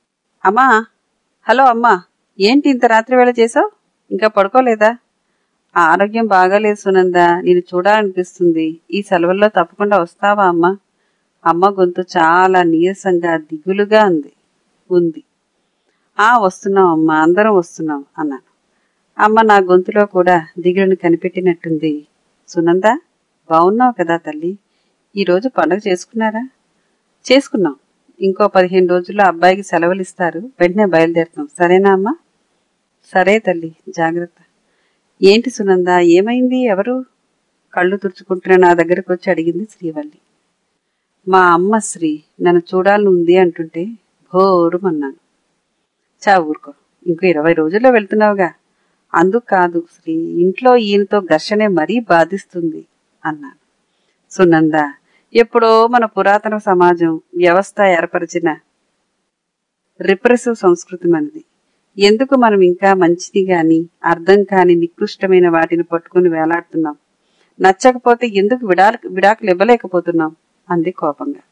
అమ్మా హలో అమ్మా ఏంటి ఇంత రాత్రి వేళ చేసావు ఇంకా పడుకోలేదా ఆరోగ్యం బాగాలేదు సునంద నేను చూడాలనిపిస్తుంది ఈ సెలవుల్లో తప్పకుండా వస్తావా అమ్మ అమ్మ గొంతు చాలా నీరసంగా దిగులుగా ఉంది ఉంది ఆ వస్తున్నాం అమ్మ అందరం వస్తున్నాం అన్నాను అమ్మ నా గొంతులో కూడా దిగులుని కనిపెట్టినట్టుంది సునంద బాగున్నావు కదా తల్లి ఈ రోజు పండుగ చేసుకున్నారా చేసుకున్నాం ఇంకో పదిహేను రోజుల్లో అబ్బాయికి సెలవులు ఇస్తారు వెంటనే బయలుదేరుతాం సరేనా అమ్మా సరే తల్లి జాగ్రత్త ఏంటి సునంద ఏమైంది ఎవరు కళ్ళు తుడుచుకుంటున్న నా దగ్గరకు వచ్చి అడిగింది శ్రీవల్లి మా అమ్మ శ్రీ నన్ను చూడాలని ఉంది అంటుంటే భోరుమన్నాను చా ఊరుకో ఇంకో ఇరవై రోజుల్లో వెళ్తున్నావుగా అందుకు కాదు శ్రీ ఇంట్లో ఈయనతో ఘర్షణే మరీ బాధిస్తుంది అన్నాను సునంద ఎప్పుడో మన పురాతన సమాజం వ్యవస్థ ఏర్పరిచిన రిప్రెసివ్ సంస్కృతి మనది ఎందుకు మనం ఇంకా మంచిది గాని అర్థం కాని నికృష్టమైన వాటిని పట్టుకుని వేలాడుతున్నాం నచ్చకపోతే ఎందుకు విడా విడాకులు ఇవ్వలేకపోతున్నాం అంది కోపంగా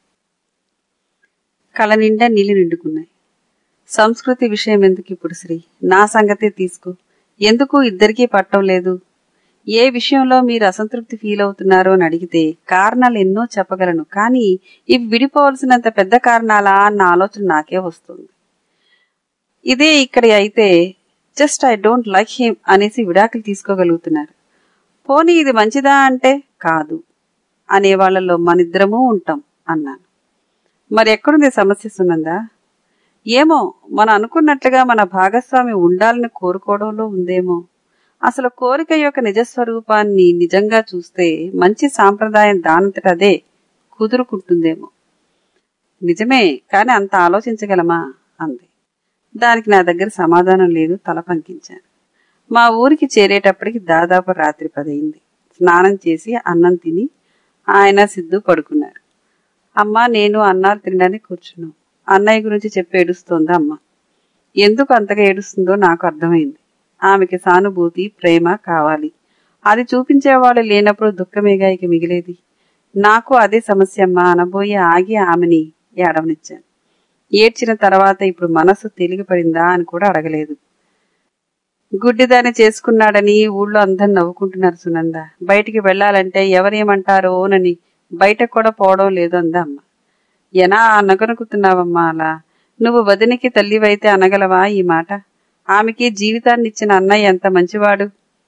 కళ నిండా నీళ్లు నిండుకున్నాయి సంస్కృతి విషయం ఎందుకు ఇప్పుడు శ్రీ నా సంగతే తీసుకో ఎందుకు ఇద్దరికీ పట్టం లేదు ఏ విషయంలో మీరు అసంతృప్తి ఫీల్ అవుతున్నారో అని అడిగితే కారణాలు ఎన్నో చెప్పగలను కానీ ఇవి విడిపోవలసినంత పెద్ద కారణాలా అన్న ఆలోచన నాకే వస్తుంది ఇదే ఇక్కడ అయితే just I don't like him అనేసి విడాకులు తీసుకోగలుగుతున్నారు పోనీ ఇది మంచిదా అంటే కాదు అనే వాళ్ళలో మనిద్దరము ఉంటాం అన్నాను మరి ఎక్కడుంది సమస్య సునందా ఏమో మనం అనుకున్నట్లుగా మన భాగస్వామి ఉండాలని కోరుకోవడంలో ఉందేమో అసలు కోరిక యొక్క నిజస్వరూపాన్ని నిజంగా చూస్తే మంచి సాంప్రదాయం దానంతట అదే కుదురుకుంటుందేమో నిజమే కాని అంత ఆలోచించగలమా అంది దానికి నా దగ్గర సమాధానం లేదు తల పంకించాను మా ఊరికి చేరేటప్పటికి దాదాపు రాత్రి పదయింది స్నానం చేసి అన్నం తిని ఆయన సిద్ధు పడుకున్నారు అమ్మ నేను అన్నాలు తినడానికి కూర్చున్నాం అన్నయ్య గురించి చెప్పి ఏడుస్తోంది అమ్మ ఎందుకు అంతగా ఏడుస్తుందో నాకు అర్థమైంది ఆమెకి సానుభూతి ప్రేమ కావాలి అది చూపించేవాళ్ళు లేనప్పుడు దుఃఖమేగా ఇక మిగిలేది నాకు అదే సమస్య అమ్మా అనబోయి ఆగి ఆమెని ఏడవనిచ్చాను ఏడ్చిన తర్వాత ఇప్పుడు మనసు తేలికపడిందా అని కూడా అడగలేదు గుడ్డిదాన్ని చేసుకున్నాడని ఊళ్ళో అందరు నవ్వుకుంటున్నారు సునంద బయటికి వెళ్ళాలంటే ఎవరేమంటారోనని బయటకు కూడా పోవడం లేదు అందా అమ్మ ఎనా అనగనుకుతున్నావమ్మా అలా నువ్వు వదినికి తల్లివైతే అనగలవా ఈ మాట ఆమెకి జీవితాన్ని ఇచ్చిన అన్నయ్య ఎంత మంచివాడు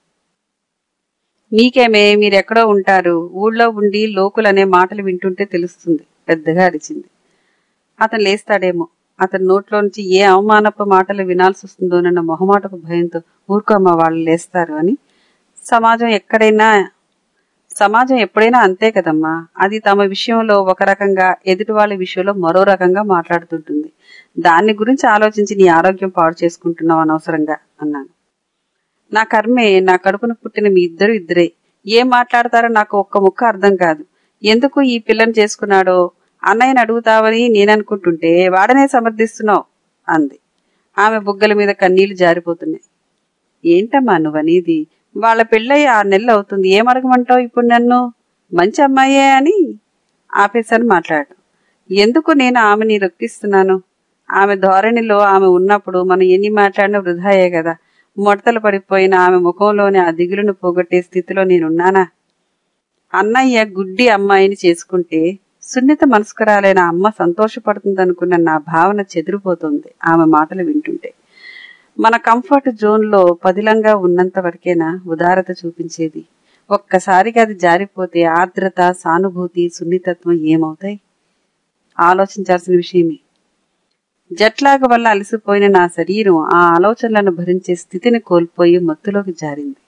నీకేమే మీరెక్కడో ఉంటారు ఊళ్ళో ఉండి లోకులనే మాటలు వింటుంటే తెలుస్తుంది పెద్దగా అరిచింది అతను లేస్తాడేమో అతని నోట్లోంచి ఏ అవమానపు మాటలు వినాల్సి వస్తుందోనన్న మొహమాటపు భయంతో ఊరుకోమ్మ వాళ్ళు లేస్తారు అని సమాజం ఎక్కడైనా సమాజం ఎప్పుడైనా అంతే కదమ్మా అది తమ విషయంలో ఒక రకంగా ఎదుటి వాళ్ళ విషయంలో మరో రకంగా మాట్లాడుతుంటుంది దాని గురించి ఆలోచించి నీ ఆరోగ్యం పాడు చేసుకుంటున్నావు అనవసరంగా అన్నాను నా కర్మే నా కడుపున పుట్టిన మీ ఇద్దరు ఇద్దరే ఏం మాట్లాడతారో నాకు ఒక్క ముక్క అర్థం కాదు ఎందుకు ఈ పిల్లని చేసుకున్నాడో అన్నయ్యని అడుగుతావని నేననుకుంటుంటే వాడనే సమర్థిస్తున్నావు అంది ఆమె బుగ్గల మీద కన్నీళ్లు జారిపోతున్నాయి ఏంటమ్మా నువ్వనేది వాళ్ళ పెళ్ళయి ఆరు నెలలు అవుతుంది ఏం అడగమంటావు ఇప్పుడు నన్ను మంచి అమ్మాయే అని ఆపేశాను మాట్లాడు ఎందుకు నేను ఆమెని రొక్కిస్తున్నాను ఆమె ధోరణిలో ఆమె ఉన్నప్పుడు మనం ఎన్ని మాట్లాడినా వృధాయే కదా ముడతలు పడిపోయిన ఆమె ముఖంలోని ఆ దిగులును పోగొట్టే స్థితిలో నేనున్నానా అన్నయ్య గుడ్డి అమ్మాయిని చేసుకుంటే సున్నిత మనస్కరాలైన అమ్మ సంతోషపడుతుందనుకున్న నా భావన చెదిరిపోతుంది ఆమె మాటలు వింటుంటే మన కంఫర్ట్ జోన్ లో పదిలంగా ఉన్నంత వరకేనా ఉదారత చూపించేది ఒక్కసారిగా అది జారిపోతే ఆర్ద్రత సానుభూతి సున్నితత్వం ఏమవుతాయి ఆలోచించాల్సిన విషయమే జట్లాగ వల్ల అలసిపోయిన నా శరీరం ఆ ఆలోచనలను భరించే స్థితిని కోల్పోయి మత్తులోకి జారింది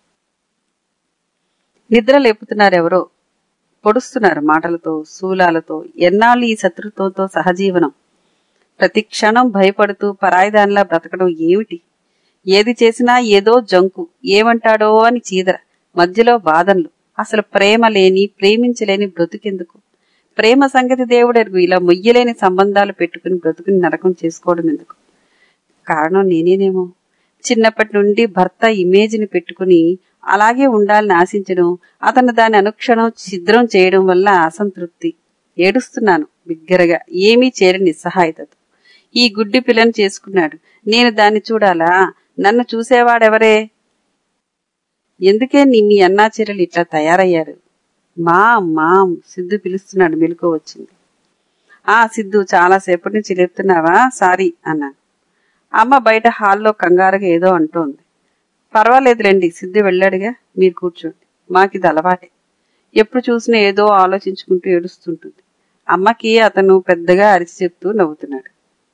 నిద్ర లేపుతున్నారెవరో పొడుస్తున్నారు మాటలతో శూలాలతో ఎన్నాళ్ళు ఈ శత్రుత్వంతో సహజీవనం ప్రతి క్షణం భయపడుతూ పరాయిదానిలా బ్రతకడం ఏమిటి ఏది చేసినా ఏదో జంకు ఏమంటాడో అని చీదర మధ్యలో వాదనలు అసలు ప్రేమ లేని ప్రేమించలేని బ్రతుకెందుకు ప్రేమ సంగతి దేవుడెరుగు ఇలా మొయ్యలేని సంబంధాలు పెట్టుకుని బ్రతుకుని నరకం చేసుకోవడం ఎందుకు కారణం నేనేనేమో చిన్నప్పటి నుండి భర్త ఇమేజ్ని పెట్టుకుని అలాగే ఉండాలని ఆశించడం అతను దాని అనుక్షణం ఛిద్రం చేయడం వల్ల అసంతృప్తి ఏడుస్తున్నాను బిగ్గరగా ఏమీ చేరని నిస్సహాయతతో ఈ గుడ్డి పిల్లని చేసుకున్నాడు నేను దాన్ని చూడాలా నన్ను చూసేవాడెవరే ఎందుకే నీ మీ అన్నాచీరలు ఇట్లా తయారయ్యారు మామ్ మామ్ సిద్ధు పిలుస్తున్నాడు మెలకు వచ్చింది ఆ సిద్ధు చాలాసేపటి నుంచి లేపుతున్నావా సారీ అన్నాను అమ్మ బయట హాల్లో కంగారుగా ఏదో అంటోంది పర్వాలేదులేండి సిద్ధు వెళ్ళాడుగా మీరు కూర్చోండి మాకిది అలవాటే ఎప్పుడు చూసినా ఏదో ఆలోచించుకుంటూ ఏడుస్తుంటుంది అమ్మకి అతను పెద్దగా అరిచి చెప్తూ నవ్వుతున్నాడు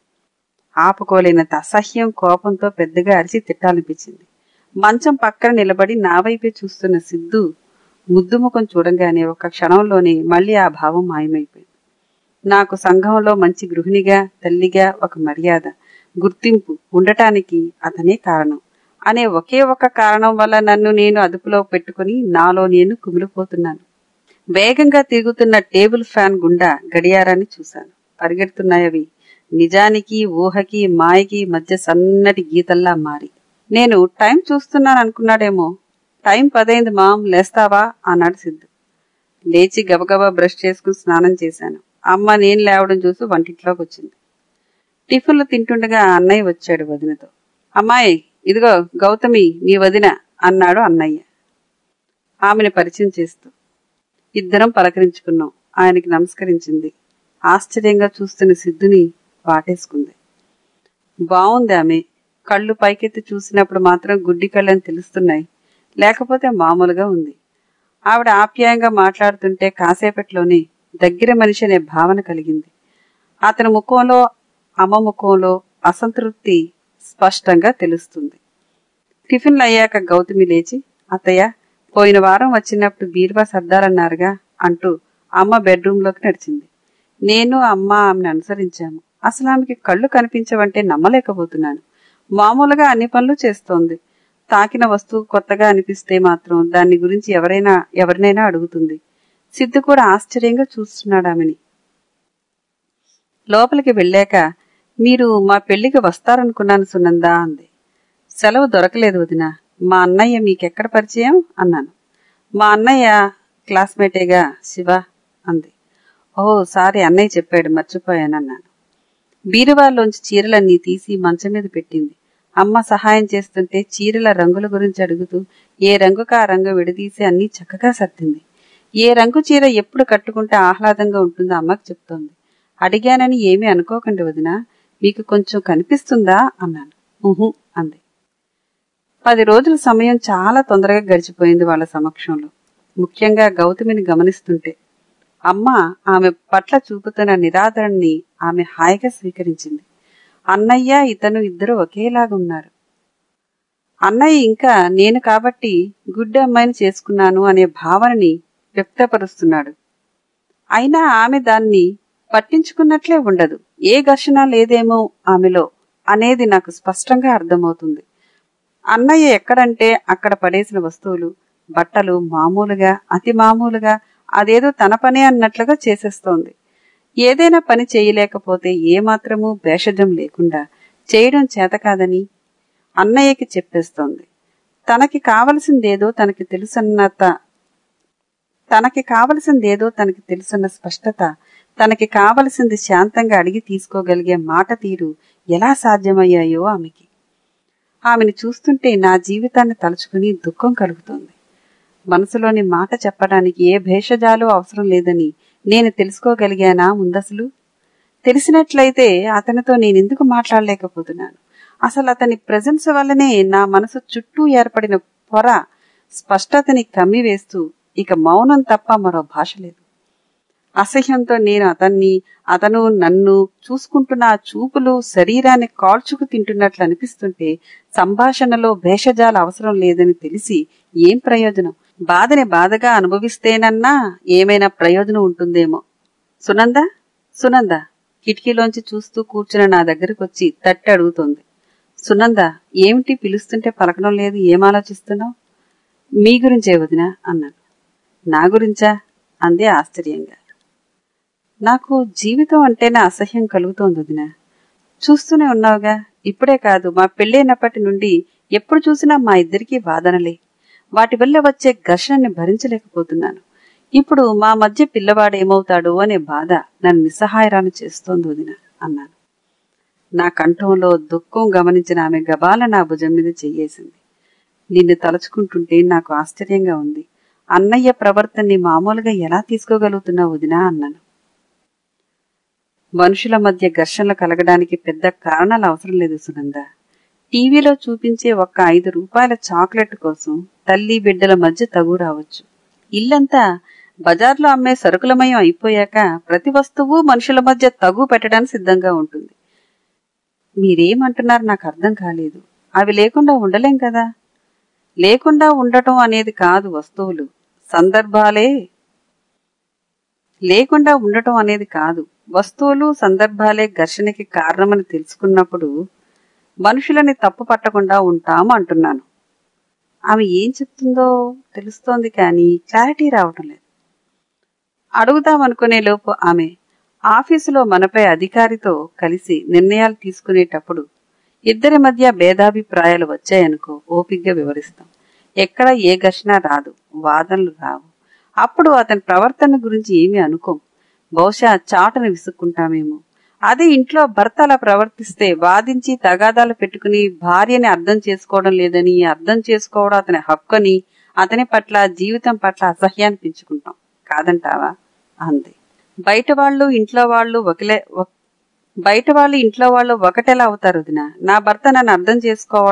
ఆపుకోలేనంత అసహ్యం కోపంతో పెద్దగా అరిచి తిట్టాలనిపించింది మంచం పక్కన నిలబడి నా వైపే చూస్తున్న సిద్ధు ముద్దు ముఖం చూడంగానే ఒక క్షణంలోనే మళ్ళీ ఆ భావం మాయమైపోయింది నాకు సంఘంలో మంచి గృహిణిగా తల్లిగా ఒక మర్యాద గుర్తింపు ఉండటానికి అతనే కారణం అనే ఒకే ఒక కారణం వల్ల నన్ను నేను అదుపులో పెట్టుకుని నాలో నేను కుమిలిపోతున్నాను వేగంగా తిరుగుతున్న టేబుల్ ఫ్యాన్ గుండా గడియారాన్ని చూశాను పరిగెడుతున్నాయవి నిజానికి ఊహకి మాయకి మధ్య సన్నటి గీతల్లా మారి నేను టైం చూస్తున్నాను అనుకున్నాడేమో టైం పదైంది మామ్ లేస్తావా అన్నాడు సిద్ధు లేచి గబగబా బ్రష్ చేసుకుని స్నానం చేశాను అమ్మ నేను లేవడం చూసి వంటింట్లోకి వచ్చింది టిఫిన్లు తింటుండగా అన్నయ్య వచ్చాడు వదినతో అమ్మాయి ఇదిగో గౌతమి నీ వదిన అన్నాడు అన్నయ్య ఆమెను పరిచయం చేస్తూ ఇద్దరం పలకరించుకున్నాం ఆయనకి నమస్కరించింది ఆశ్చర్యంగా చూస్తున్న సిద్ధుని వాటేసుకుంది బాగుంది ఆమె కళ్ళు పైకెత్తి చూసినప్పుడు మాత్రం గుడ్డి కళ్ళని తెలుస్తున్నాయి లేకపోతే మామూలుగా ఉంది ఆవిడ ఆప్యాయంగా మాట్లాడుతుంటే కాసేపట్లోనే దగ్గర మనిషి అనే భావన కలిగింది అతని ముఖంలో అమ్మ ముఖంలో అసంతృప్తి స్పష్టంగా తెలుస్తుంది టిఫిన్లు అయ్యాక గౌతమి లేచి అత్తయ్య పోయిన వారం వచ్చినప్పుడు బీరువా సర్దారన్నారుగా అంటూ అమ్మ బెడ్రూంలోకి నడిచింది నేను అమ్మ ఆమెను అనుసరించాము అసలు ఆమెకి కళ్ళు కనిపించవంటే నమ్మలేకపోతున్నాను మామూలుగా అన్ని పనులు చేస్తోంది తాకిన వస్తువు కొత్తగా అనిపిస్తే మాత్రం దాని గురించి ఎవరైనా ఎవరినైనా అడుగుతుంది సిద్ధు కూడా ఆశ్చర్యంగా చూస్తున్నాడు ఆమెని లోపలికి వెళ్ళాక మీరు మా పెళ్లికి వస్తారనుకున్నాను సునందా అంది సెలవు దొరకలేదు వదిన మా అన్నయ్య మీకెక్కడ పరిచయం అన్నాను మా అన్నయ్య క్లాస్మేటేగా శివ అంది ఓ సారీ అన్నయ్య చెప్పాడు మర్చిపోయానన్నాను బీరువాలోంచి చీరలన్నీ తీసి మంచం మీద పెట్టింది అమ్మ సహాయం చేస్తుంటే చీరల రంగుల గురించి అడుగుతూ ఏ రంగుకా ఆ రంగు విడదీసి అన్నీ చక్కగా సర్దింది ఏ రంగు చీర ఎప్పుడు కట్టుకుంటే ఆహ్లాదంగా ఉంటుందో అమ్మకి చెప్తోంది అడిగానని ఏమీ అనుకోకండి వదిన మీకు కొంచెం కనిపిస్తుందా అన్నాను ఊహు అంది పది రోజుల సమయం చాలా తొందరగా గడిచిపోయింది వాళ్ళ సమక్షంలో ముఖ్యంగా గౌతమిని గమనిస్తుంటే అమ్మ ఆమె పట్ల చూపుతున్న నిరాదరణని ఆమె హాయిగా స్వీకరించింది అన్నయ్య ఇతను ఇద్దరు ఒకేలాగా ఉన్నారు అన్నయ్య ఇంకా నేను కాబట్టి గుడ్డి అమ్మాయిని చేసుకున్నాను అనే భావనని వ్యక్తపరుస్తున్నాడు అయినా ఆమె దాన్ని పట్టించుకున్నట్లే ఉండదు ఏ ఘర్షణ లేదేమో ఆమెలో అనేది నాకు స్పష్టంగా అర్థమవుతుంది అన్నయ్య ఎక్కడంటే అక్కడ పడేసిన వస్తువులు బట్టలు మామూలుగా అతి మామూలుగా అదేదో తన పనే అన్నట్లుగా చేసేస్తోంది ఏదైనా పని చేయలేకపోతే ఏమాత్రమూ భేషజం లేకుండా చేయడం చేత కాదని అన్నయ్యకి చెప్పేస్తోంది తనకి కావలసిందేదో తనకి తెలుసన్నత తనకి కావలసిందేదో తనకి తెలుసన్న స్పష్టత తనకి కావలసింది శాంతంగా అడిగి తీసుకోగలిగే మాట తీరు ఎలా సాధ్యమయ్యాయో ఆమెకి ఆమెను చూస్తుంటే నా జీవితాన్ని తలుచుకుని దుఃఖం కలుగుతోంది మనసులోని మాట చెప్పడానికి ఏ భేషజాలు అవసరం లేదని నేను తెలుసుకోగలిగానా ముందసలు తెలిసినట్లయితే అతనితో నేనెందుకు మాట్లాడలేకపోతున్నాను అసలు అతని ప్రజెన్స్ వల్లనే నా మనసు చుట్టూ ఏర్పడిన పొర స్పష్టతని కమ్మివేస్తూ ఇక మౌనం తప్ప మరో భాష లేదు అసహ్యంతో నేను అతన్ని అతను నన్ను చూసుకుంటున్న ఆ చూపులు శరీరాన్ని కాల్చుకు తింటున్నట్లు అనిపిస్తుంటే సంభాషణలో భేషజాల అవసరం లేదని తెలిసి ఏం ప్రయోజనం బాధని బాధగా అనుభవిస్తేనన్నా ఏమైనా ప్రయోజనం ఉంటుందేమో సునంద సునంద కిటికీలోంచి చూస్తూ కూర్చున్న నా దగ్గరకు వచ్చి తట్టి అడుగుతోంది సునంద ఏమిటి పిలుస్తుంటే పలకడం లేదు ఏం ఆలోచిస్తున్నావు మీ గురించే వదిన అన్నాను నా గురించా అందే ఆశ్చర్యంగా నాకు జీవితం అంటేనే అసహ్యం కలుగుతోంది వదిన చూస్తూనే ఉన్నావుగా ఇప్పుడే కాదు మా పెళ్ళైనప్పటి నుండి ఎప్పుడు చూసినా మా ఇద్దరికీ వాదనలే వాటి వల్ల వచ్చే ఘర్షణని భరించలేకపోతున్నాను ఇప్పుడు మా మధ్య పిల్లవాడు ఏమవుతాడు అనే బాధ నన్ను నిస్సహాయరాలు చేస్తోంది వదిన అన్నాను నా కంఠంలో దుఃఖం గమనించిన ఆమె గబాల నా భుజం మీద చెయ్యేసింది నిన్ను తలుచుకుంటుంటే నాకు ఆశ్చర్యంగా ఉంది అన్నయ్య ప్రవర్తనని మామూలుగా ఎలా తీసుకోగలుగుతున్నావు వదినా అన్నాను మనుషుల మధ్య ఘర్షణలు కలగడానికి పెద్ద కారణాలు అవసరం లేదు సునంద టీవీలో చూపించే ఒక్క ఐదు రూపాయల చాక్లెట్ కోసం తల్లి బిడ్డల మధ్య తగు రావచ్చు ఇల్లంతా బజార్లో అమ్మే సరుకులమయం అయిపోయాక ప్రతి వస్తువు మనుషుల మధ్య తగు పెట్టడానికి సిద్ధంగా ఉంటుంది మీరేమంటున్నారు నాకు అర్థం కాలేదు అవి లేకుండా ఉండలేం కదా లేకుండా ఉండటం అనేది కాదు వస్తువులు సందర్భాలే లేకుండా ఉండటం అనేది కాదు వస్తువులు సందర్భాలే ఘర్షణకి కారణమని తెలుసుకున్నప్పుడు మనుషులని తప్పు పట్టకుండా ఉంటాము అంటున్నాను ఆమె ఏం చెప్తుందో తెలుస్తోంది కానీ క్లారిటీ రావటం లేదు అడుగుదామనుకునే లోపు ఆమె ఆఫీసులో మనపై అధికారితో కలిసి నిర్ణయాలు తీసుకునేటప్పుడు ఇద్దరి మధ్య భేదాభిప్రాయాలు వచ్చాయనుకో ఓపిగ్గా వివరిస్తాం ఎక్కడ ఏ ఘర్షణ రాదు వాదనలు రావు అప్పుడు అతని ప్రవర్తన గురించి ఏమీ అనుకోం బహుశా చాటును విసుక్కుంటామేమో అదే ఇంట్లో భర్త అలా ప్రవర్తిస్తే వాదించి తగాదాలు పెట్టుకుని భార్యని అర్థం చేసుకోవడం లేదని అర్థం చేసుకోవడం అతని హక్కని అతని పట్ల జీవితం పట్ల అసహ్యాన్ని పెంచుకుంటాం కాదంటావా అంది బయట వాళ్ళు ఇంట్లో వాళ్ళు ఒకలే ఒక్- బయట వాళ్ళు ఇంట్లో వాళ్ళు ఒకటెలా అవుతారు వదిన నా భర్త నన్ను అర్థం చేసుకోవ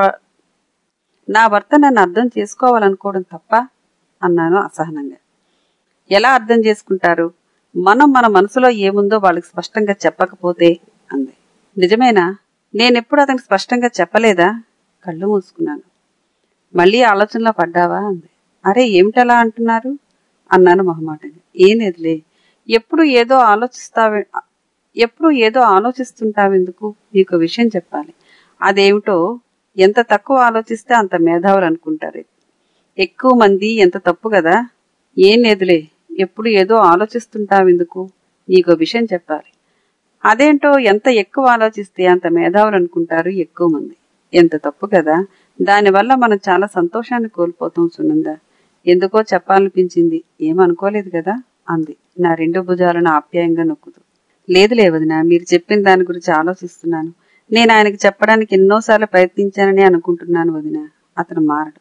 నా భర్త నన్ను అర్థం చేసుకోవాలనుకోవడం తప్ప అన్నాను అసహనంగా ఎలా అర్థం చేసుకుంటారు మనం మన మనసులో ఏముందో వాళ్ళకి స్పష్టంగా చెప్పకపోతే అంది నిజమేనా నేనెప్పుడు అతనికి స్పష్టంగా చెప్పలేదా కళ్ళు మూసుకున్నాను మళ్ళీ ఆలోచనలో పడ్డావా అంది అరే ఏమిటలా అంటున్నారు అన్నాను మొహమాటంగా ఏం లేదులే ఎప్పుడు ఏదో ఆలోచిస్తావే ఎప్పుడు ఏదో ఆలోచిస్తుంటావెందుకు నీకు విషయం చెప్పాలి అదేమిటో ఎంత తక్కువ ఆలోచిస్తే అంత మేధావులు అనుకుంటారు ఎక్కువ మంది ఎంత తప్పు కదా ఏం లేదులే ఎప్పుడు ఏదో ఆలోచిస్తుంటావెందుకు నీకు విషయం చెప్పాలి అదేంటో ఎంత ఎక్కువ ఆలోచిస్తే అంత మేధావులు అనుకుంటారు ఎక్కువ మంది ఎంత తప్పు కదా దానివల్ల మనం చాలా సంతోషాన్ని కోల్పోతాం సునంద ఎందుకో చెప్పాలనిపించింది ఏమనుకోలేదు కదా అంది నా రెండు భుజాలను ఆప్యాయంగా నొక్కుతూ లేదు లేవదినా మీరు చెప్పిన దాని గురించి ఆలోచిస్తున్నాను నేను ఆయనకి చెప్పడానికి ఎన్నోసార్లు ప్రయత్నించానని అనుకుంటున్నాను వదిన అతను మారడు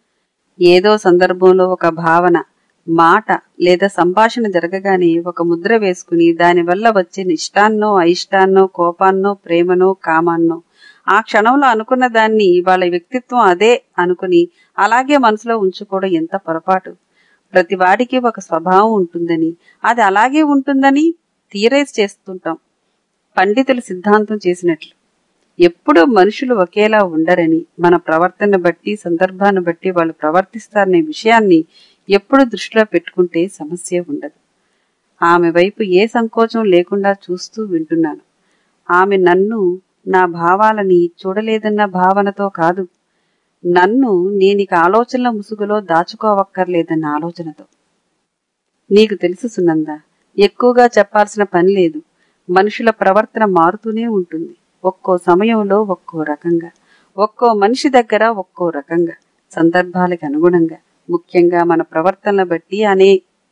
ఏదో సందర్భంలో ఒక భావన మాట లేదా సంభాషణ జరగగానే ఒక ముద్ర వేసుకుని దానివల్ల వచ్చే ఇష్టాన్నో అయిష్టాన్నో కోపాన్నో ప్రేమనో కామాన్నో ఆ క్షణంలో అనుకున్న దాన్ని వాళ్ళ వ్యక్తిత్వం అదే అనుకుని అలాగే మనసులో ఉంచుకోవడం ఎంత పొరపాటు ప్రతి వాడికి ఒక స్వభావం ఉంటుందని అది అలాగే ఉంటుందని థియరైజ్ చేస్తుంటాం పండితులు సిద్ధాంతం చేసినట్లు ఎప్పుడూ మనుషులు ఒకేలా ఉండరని మన ప్రవర్తన బట్టి సందర్భాన్ని బట్టి వాళ్ళు ప్రవర్తిస్తారనే విషయాన్ని ఎప్పుడు దృష్టిలో పెట్టుకుంటే సమస్య ఉండదు ఆమె వైపు ఏ సంకోచం లేకుండా చూస్తూ వింటున్నాను ఆమె నన్ను నా భావాలని చూడలేదన్న భావనతో కాదు నన్ను నేనిక ఆలోచనల ముసుగులో దాచుకోవక్కర్లేదన్న ఆలోచనతో నీకు తెలుసు సునంద ఎక్కువగా చెప్పాల్సిన పని లేదు మనుషుల ప్రవర్తన మారుతూనే ఉంటుంది ఒక్కో సమయంలో ఒక్కో రకంగా ఒక్కో మనిషి దగ్గర ఒక్కో రకంగా సందర్భాలకు అనుగుణంగా ముఖ్యంగా మన ప్రవర్తనల బట్టి అనే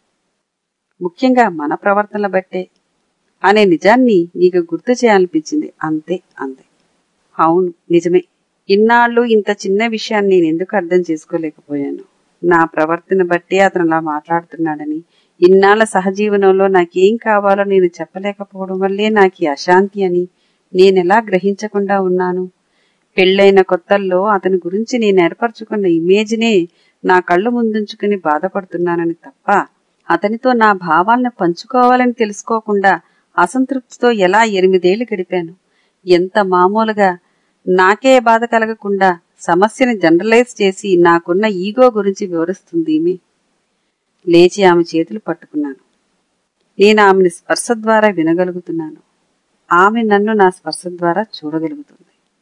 ముఖ్యంగా మన ప్రవర్తనల బట్టే అనే నిజాన్ని నీకు గుర్తు చేయాలనిపించింది అంతే అంతే అవును నిజమే ఇన్నాళ్ళు ఇంత చిన్న విషయాన్ని నేను ఎందుకు అర్థం చేసుకోలేకపోయాను నా ప్రవర్తన బట్టి అతను అలా మాట్లాడుతున్నాడని ఇన్నాళ్ళ సహజీవనంలో నాకేం కావాలో నేను చెప్పలేకపోవడం వల్లే నాకు ఈ అశాంతి అని నేనెలా గ్రహించకుండా ఉన్నాను పెళ్ళైన కొత్తల్లో అతని గురించి నేను ఏర్పరచుకున్న ఇమేజ్నే నా కళ్ళు ముందుంచుకుని బాధపడుతున్నానని తప్ప అతనితో నా భావాలను పంచుకోవాలని తెలుసుకోకుండా అసంతృప్తితో ఎలా ఎనిమిదేళ్లు గడిపాను ఎంత మామూలుగా నాకే బాధ కలగకుండా సమస్యని జనరలైజ్ చేసి నాకున్న ఈగో గురించి వివరిస్తుంది ఈమె లేచి ఆమె చేతులు పట్టుకున్నాను నేను ఆమెని స్పర్శ ద్వారా వినగలుగుతున్నాను ఆమె నన్ను నా స్పర్శ ద్వారా చూడగలుగుతుంది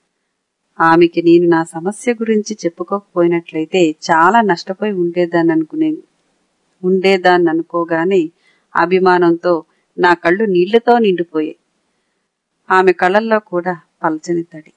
ఆమెకి నేను నా సమస్య గురించి చెప్పుకోకపోయినట్లయితే చాలా నష్టపోయి ఉండేదాన్ని అనుకునే ఉండేదాన్ని అనుకోగానే అభిమానంతో నా కళ్ళు నీళ్లతో నిండిపోయాయి ఆమె కళ్ళల్లో కూడా పలచని తడి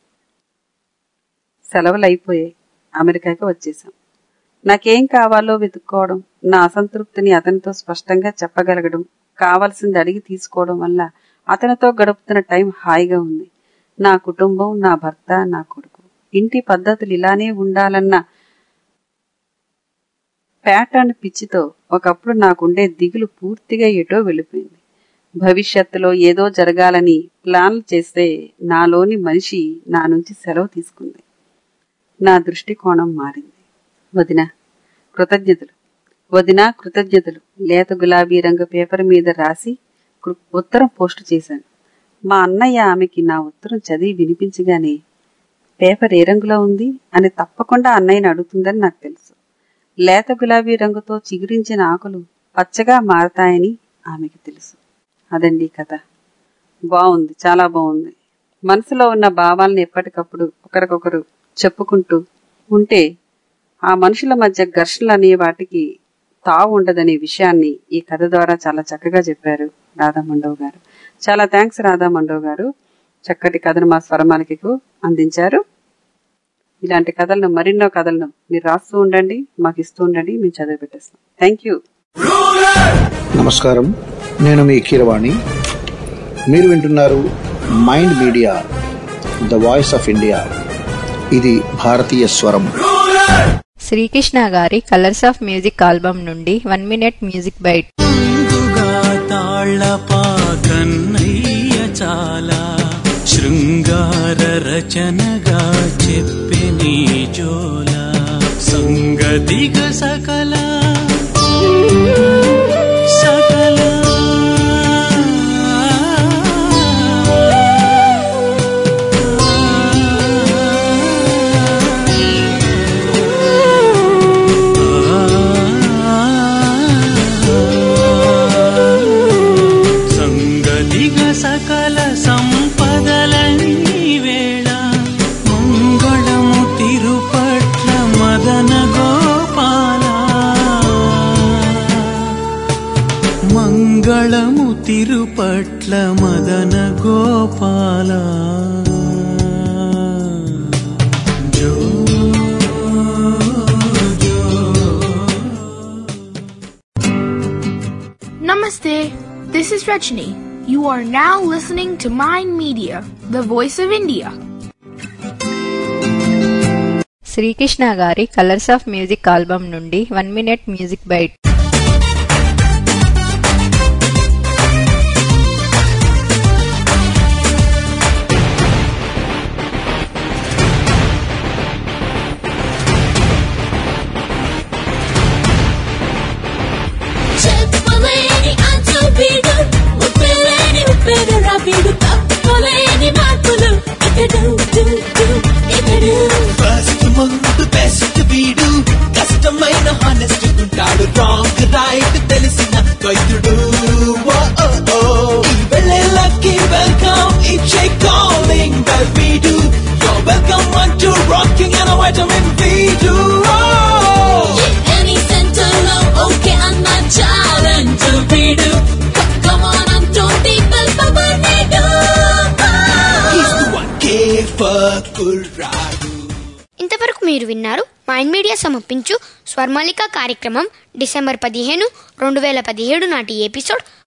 సెలవులు అయిపోయాయి అమెరికాకి వచ్చేసాం నాకేం కావాలో వెతుక్కోవడం నా అసంతృప్తిని అతనితో స్పష్టంగా చెప్పగలగడం కావలసింది అడిగి తీసుకోవడం వల్ల అతనితో గడుపుతున్న టైం హాయిగా ఉంది నా కుటుంబం నా భర్త నా కొడుకు ఇంటి పద్ధతులు ఇలానే ఉండాలన్న ప్యాటర్న్ పిచ్చితో ఒకప్పుడు నాకుండే దిగులు పూర్తిగా ఎటో వెళ్ళిపోయింది భవిష్యత్తులో ఏదో జరగాలని ప్లాన్లు చేస్తే నాలోని మనిషి నా నుంచి సెలవు తీసుకుంది నా దృష్టికోణం మారింది వదిన కృతజ్ఞతలు వదిన కృతజ్ఞతలు లేత గులాబీ రంగు పేపర్ మీద రాసి కృ- ఉత్తరం పోస్టు చేశాను మా అన్నయ్య ఆమెకి నా ఉత్తరం చదివి వినిపించగానే పేపర్ ఏ రంగులో ఉంది అని తప్పకుండా అన్నయ్యని అడుగుతుందని నాకు తెలుసు లేత గులాబీ రంగుతో చిగురించిన ఆకులు పచ్చగా మారతాయని ఆమెకి తెలుసు అదండి కథ బాగుంది చాలా బాగుంది మనసులో ఉన్న భావాలను ఎప్పటికప్పుడు ఒకరికొకరు చెప్పుకుంటూ ఉంటే ఆ మనుషుల మధ్య ఘర్షణలు అనే వాటికి తావు ఉండదనే విషయాన్ని ఈ కథ ద్వారా చాలా చక్కగా చెప్పారు రాధా మండవ్ గారు చాలా థ్యాంక్స్ రాధా మండవ్ గారు చక్కటి కథను మా స్వరమాలికకు అందించారు ఇలాంటి కథలను మరెన్నో కథలను మీరు రాస్తూ ఉండండి మాకు ఇస్తూ ఉండండి మేము చదివి పెట్టేస్తాం థ్యాంక్ యూ నమస్కారం నేను మీ కీరవాణి మీరు వింటున్నారు Mind Media the voice of India ఇది భారతీయ స్వరం శ్రీకృష్ణ గారి కలర్స్ ఆఫ్ మ్యూజిక్ ఆల్బమ్ నుండి వన్ మినిట్ మ్యూజిక్ బైట్ తాళపా కన్నయ్య చాలా శృంగార రచనగా చెప్పి నీ జోల సంగతిగ సకల సకల సంగతిగ సకల సంపదలన్నీ వేళ మంగళము తిరుపట్ల మదన గోపాల మంగళము తిరుపట్ల మదన గోపాల జో Namaste. This is Rajni. You are now listening to Mind Media, the voice of India. Srikrishna గారి కలర్స్ ఆఫ్ మ్యూజిక్ ఆల్బమ్ నుండి వన్ మినిట్ మ్యూజిక్ బైట్ చెప్పలేని అంచుబీడు ముట్టలేని ఉప్పెగర వీడు తప్పలేని మార్పులు ఇతడు డు, డు, ఇతడు ఫస్ట్ ముందు బెస్ట్ వీడు కష్టమైన హానెస్ట్ ఉంటాడు రాంగ్ రైట్ తెలిసిన వైద్యుడు ఓ, ఓ, ఓ. ఈ వెళ్ళేళ్ళకి వెల్కమ్ ఇచ్చే కాలింగ్ బెల్ వీడు వెల్కమ్ అంటూ రాకింగ్ అండ్ వైటమిన్ వీడు ఎనీ సెంటర్ లో ఓకే అన్న ఛాలెంజ్ వీడు కమాన్ అంటూ పీపుల్ పవర్ వీడు కే ఫర్ కుర్రాడు ఇంతవరకు మీరు విన్నారు మైండ్ మీడియా సమర్పించు స్వర్మలిక కార్యక్రమం డిసెంబర్ పదిహేను రెండు వేల పదిహేడు నాటి ఎపిసోడ్